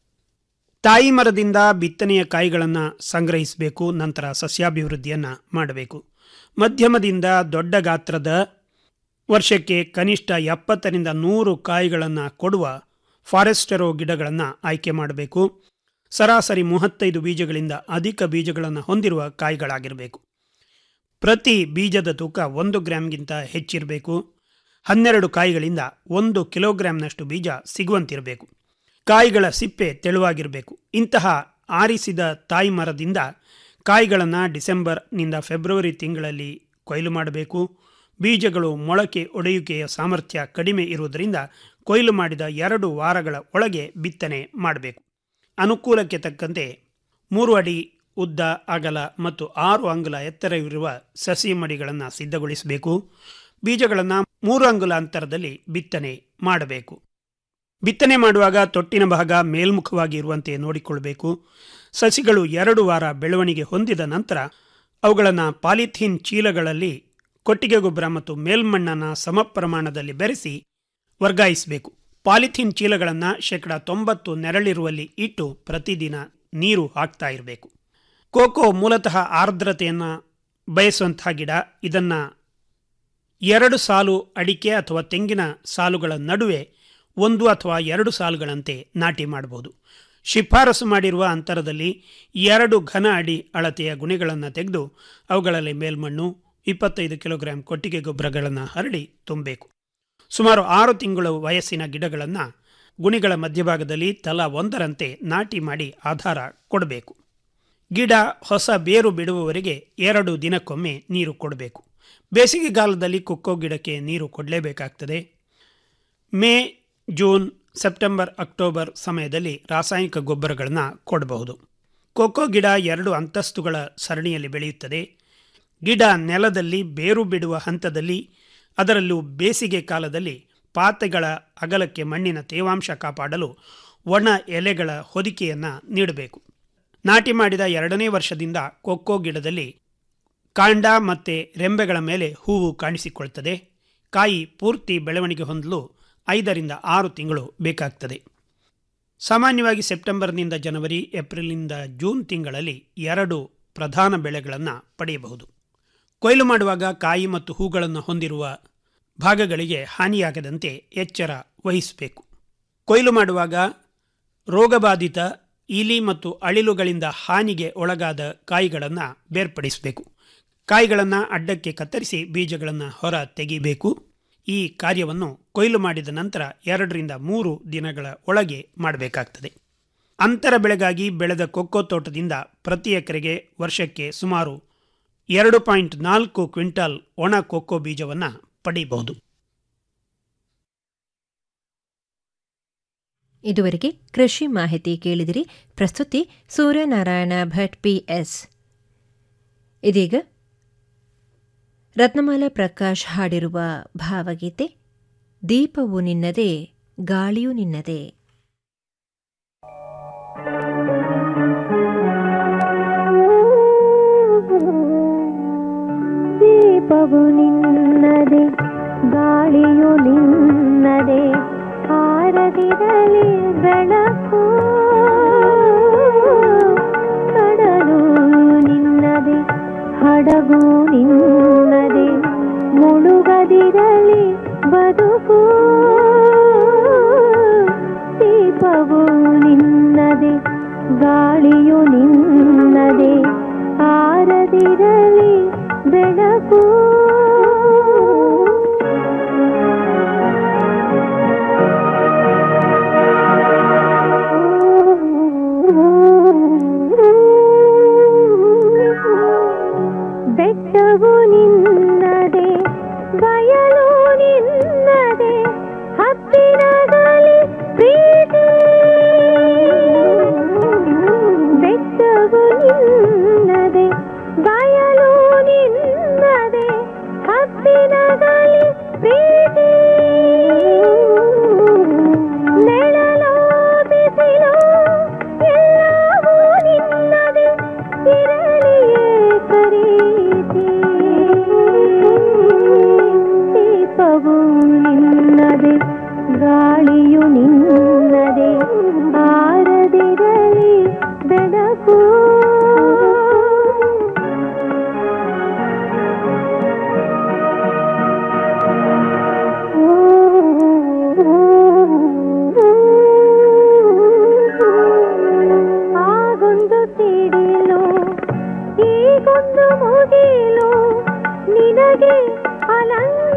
S6: ತಾಯಿ ಮರದಿಂದ ಬಿತ್ತನೆಯ ಕಾಯಿಗಳನ್ನು ಸಂಗ್ರಹಿಸಬೇಕು ನಂತರ ಸಸ್ಯಾಭಿವೃದ್ಧಿಯನ್ನು ಮಾಡಬೇಕು ಮಧ್ಯಮದಿಂದ ದೊಡ್ಡ ಗಾತ್ರದ ವರ್ಷಕ್ಕೆ ಕನಿಷ್ಠ ಎಪ್ಪತ್ತರಿಂದ ನೂರು ಕಾಯಿಗಳನ್ನು ಕೊಡುವ ಫಾರೆಸ್ಟೆರೋ ಗಿಡಗಳನ್ನು ಆಯ್ಕೆ ಮಾಡಬೇಕು ಸರಾಸರಿ ಮೂವತ್ತೈದು ಬೀಜಗಳಿಂದ ಅಧಿಕ ಬೀಜಗಳನ್ನು ಹೊಂದಿರುವ ಕಾಯಿಗಳಾಗಿರಬೇಕು ಪ್ರತಿ ಬೀಜದ ತೂಕ ಒಂದು ಗ್ರಾಂಗಿಂತ ಹೆಚ್ಚಿರಬೇಕು ಹನ್ನೆರಡು ಕಾಯಿಗಳಿಂದ ಒಂದು ಕಿಲೋಗ್ರಾಂನಷ್ಟು ಬೀಜ ಸಿಗುವಂತಿರಬೇಕು ಕಾಯಿಗಳ ಸಿಪ್ಪೆ ತೆಳುವಾಗಿರಬೇಕು ಇಂತಹ ಆರಿಸಿದ ತಾಯಿ ಮರದಿಂದ ಕಾಯಿಗಳನ್ನು ಡಿಸೆಂಬರ್ನಿಂದ ಫೆಬ್ರವರಿ ತಿಂಗಳಲ್ಲಿ ಕೊಯ್ಲು ಮಾಡಬೇಕು ಬೀಜಗಳು ಮೊಳಕೆ ಒಡೆಯುವಿಕೆಯ ಸಾಮರ್ಥ್ಯ ಕಡಿಮೆ ಇರುವುದರಿಂದ ಕೊಯ್ಲು ಮಾಡಿದ ಎರಡು ವಾರಗಳ ಒಳಗೆ ಬಿತ್ತನೆ ಮಾಡಬೇಕು ಅನುಕೂಲಕ್ಕೆ ತಕ್ಕಂತೆ ಮೂರು ಅಡಿ ಉದ್ದ ಅಗಲ ಮತ್ತು ಆರು ಅಂಗುಲ ಎತ್ತರವಿರುವ ಸಸಿ ಮಡಿಗಳನ್ನು ಸಿದ್ಧಗೊಳಿಸಬೇಕು ಬೀಜಗಳನ್ನು ಮೂರು ಅಂಗುಲ ಅಂತರದಲ್ಲಿ ಬಿತ್ತನೆ ಮಾಡಬೇಕು ಬಿತ್ತನೆ ಮಾಡುವಾಗ ತೊಟ್ಟಿನ ಭಾಗ ಮೇಲ್ಮುಖವಾಗಿ ಇರುವಂತೆ ನೋಡಿಕೊಳ್ಳಬೇಕು ಸಸಿಗಳು ಎರಡು ವಾರ ಬೆಳವಣಿಗೆ ಹೊಂದಿದ ನಂತರ ಅವುಗಳನ್ನು ಪಾಲಿಥೀನ್ ಚೀಲಗಳಲ್ಲಿ ಕೊಟ್ಟಿಗೆ ಗೊಬ್ಬರ ಮತ್ತು ಮೇಲ್ಮಣ್ಣನ್ನು ಸಮ ಪ್ರಮಾಣದಲ್ಲಿ ಬೆರೆಸಿ ವರ್ಗಾಯಿಸಬೇಕು ಪಾಲಿಥೀನ್ ಚೀಲಗಳನ್ನು ಶೇಕಡ ತೊಂಬತ್ತು ನೆರಳಿರುವಲ್ಲಿ ಇಟ್ಟು ಪ್ರತಿದಿನ ನೀರು ಹಾಕ್ತಾ ಇರಬೇಕು ಕೋಕೋ ಮೂಲತಃ ಆರ್ದ್ರತೆಯನ್ನು ಬಯಸುವಂತಹ ಗಿಡ ಇದನ್ನು ಎರಡು ಸಾಲು ಅಡಿಕೆ ಅಥವಾ ತೆಂಗಿನ ಸಾಲುಗಳ ನಡುವೆ ಒಂದು ಅಥವಾ ಎರಡು ಸಾಲುಗಳಂತೆ ನಾಟಿ ಮಾಡಬಹುದು ಶಿಫಾರಸು ಮಾಡಿರುವ ಅಂತರದಲ್ಲಿ ಎರಡು ಘನ ಅಡಿ ಅಳತೆಯ ಗುಣಿಗಳನ್ನು ತೆಗೆದು ಅವುಗಳಲ್ಲಿ ಮೇಲ್ಮಣ್ಣು ಇಪ್ಪತ್ತೈದು ಕಿಲೋಗ್ರಾಂ ಕೊಟ್ಟಿಗೆ ಗೊಬ್ಬರಗಳನ್ನು ಹರಡಿ ತುಂಬಬೇಕು ಸುಮಾರು ಆರು ತಿಂಗಳು ವಯಸ್ಸಿನ ಗಿಡಗಳನ್ನು ಗುಣಿಗಳ ಮಧ್ಯಭಾಗದಲ್ಲಿ ತಲಾ ಒಂದರಂತೆ ನಾಟಿ ಮಾಡಿ ಆಧಾರ ಕೊಡಬೇಕು ಗಿಡ ಹೊಸ ಬೇರು ಬಿಡುವವರೆಗೆ ಎರಡು ದಿನಕ್ಕೊಮ್ಮೆ ನೀರು ಕೊಡಬೇಕು ಬೇಸಿಗೆಗಾಲದಲ್ಲಿ ಕೊಕ್ಕೋ ಗಿಡಕ್ಕೆ ನೀರು ಕೊಡಲೇಬೇಕಾಗ್ತದೆ ಮೇ ಜೂನ್ ಸೆಪ್ಟೆಂಬರ್ ಅಕ್ಟೋಬರ್ ಸಮಯದಲ್ಲಿ ರಾಸಾಯನಿಕ ಗೊಬ್ಬರಗಳನ್ನು ಕೊಡಬಹುದು ಕೊಕ್ಕೋ ಗಿಡ ಎರಡು ಅಂತಸ್ತುಗಳ ಸರಣಿಯಲ್ಲಿ ಬೆಳೆಯುತ್ತದೆ ಗಿಡ ನೆಲದಲ್ಲಿ ಬೇರು ಬಿಡುವ ಹಂತದಲ್ಲಿ ಅದರಲ್ಲೂ ಬೇಸಿಗೆ ಕಾಲದಲ್ಲಿ ಪಾತೆಗಳ ಅಗಲಕ್ಕೆ ಮಣ್ಣಿನ ತೇವಾಂಶ ಕಾಪಾಡಲು ಒಣ ಎಲೆಗಳ ಹೊದಿಕೆಯನ್ನು ನೀಡಬೇಕು ನಾಟಿ ಮಾಡಿದ ಎರಡನೇ ವರ್ಷದಿಂದ ಕೊಕ್ಕೋ ಗಿಡದಲ್ಲಿ ಕಾಂಡ ಮತ್ತು ರೆಂಬೆಗಳ ಮೇಲೆ ಹೂವು ಕಾಣಿಸಿಕೊಳ್ತದೆ ಕಾಯಿ ಪೂರ್ತಿ ಬೆಳವಣಿಗೆ ಹೊಂದಲು ಐದರಿಂದ ಆರು ತಿಂಗಳು ಬೇಕಾಗ್ತದೆ ಸಾಮಾನ್ಯವಾಗಿ ಸೆಪ್ಟೆಂಬರ್ನಿಂದ ಜನವರಿ ಏಪ್ರಿಲ್ನಿಂದ ಜೂನ್ ತಿಂಗಳಲ್ಲಿ ಎರಡು ಪ್ರಧಾನ ಬೆಳೆಗಳನ್ನು ಪಡೆಯಬಹುದು ಕೊಯ್ಲು ಮಾಡುವಾಗ ಕಾಯಿ ಮತ್ತು ಹೂಗಳನ್ನು ಹೊಂದಿರುವ ಭಾಗಗಳಿಗೆ ಹಾನಿಯಾಗದಂತೆ ಎಚ್ಚರ ವಹಿಸಬೇಕು ಕೊಯ್ಲು ಮಾಡುವಾಗ ರೋಗಬಾಧಿತ ಇಲಿ ಮತ್ತು ಅಳಿಲುಗಳಿಂದ ಹಾನಿಗೆ ಒಳಗಾದ ಕಾಯಿಗಳನ್ನು ಬೇರ್ಪಡಿಸಬೇಕು ಕಾಯಿಗಳನ್ನು ಅಡ್ಡಕ್ಕೆ ಕತ್ತರಿಸಿ ಬೀಜಗಳನ್ನು ಹೊರ ತೆಗೆಯಬೇಕು ಈ ಕಾರ್ಯವನ್ನು ಕೊಯ್ಲು ಮಾಡಿದ ನಂತರ ಎರಡರಿಂದ ಮೂರು ದಿನಗಳ ಒಳಗೆ ಮಾಡಬೇಕಾಗ್ತದೆ ಅಂತರ ಬೆಳೆಗಾಗಿ ಬೆಳೆದ ಕೊಕ್ಕೋ ತೋಟದಿಂದ ಪ್ರತಿ ಎಕರೆಗೆ ವರ್ಷಕ್ಕೆ ಸುಮಾರು ಎರಡು ಪಾಯಿಂಟ್ ನಾಲ್ಕು ಕ್ವಿಂಟಾಲ್ ಒಣ ಕೊಕ್ಕೋ ಬೀಜವನ್ನು ಪಡೆಯಬಹುದು
S1: ಇದುವರೆಗೆ ಕೃಷಿ ಮಾಹಿತಿ ಕೇಳಿದಿರಿ ಪ್ರಸ್ತುತಿ ಸೂರ್ಯನಾರಾಯಣ ಭಟ್ ಪಿಎಸ್ ಇದೀಗ ರತ್ನಮಾಲಾ ಪ್ರಕಾಶ್ ಹಾಡಿರುವ ಭಾವಗೀತೆ ದೀಪವು ನಿನ್ನದೇ ಗಾಳಿಯೂ ನಿನ್ನದೇ
S7: ದೀಪವು ನಿನ್ನದೆ ಗಾಳಿಯು ನಿನ್ನದೆ ಹಾರದಿರಲಿ ಬೆಳಕು ಕಡಲು ನಿನ್ನದೆ ಹಡಗು ನಿನ್ನದೆ ಮುಳುಗದಿರಲಿ ಬದುಕು ದೀಪವು ನಿನ್ನದೆ ಗಾಳಿಯು ನಿನ್ನದೆ ಆರದಿರಲಿ ಬೆಳಕು ಬೆಟ್ಟವು ನಿನ್ನದೆ ಬಯಲು ನಿನ್ನದೆ ಹತ್ತಿರದಲ್ಲಿ ಪ್ರೀತಿ ಬೆಟ್ಟವು ನಿನ್ನದೆ ಬಯಲು ನಿನ್ನದೆ ಹತ್ತಿರದಲ್ಲಿ ಪ್ರೀತಿ ನೆಳಲೋ ಬಿಸಿಲೋ ಎಲ್ಲವೂ ನಿನ್ನದೆ ಇರಲಿಯೇ ಕರೀತಿ ನಿನಗೊಂದು ಮುಗಿಲು ನಿನಗೆ ಅಲಂಕಾರ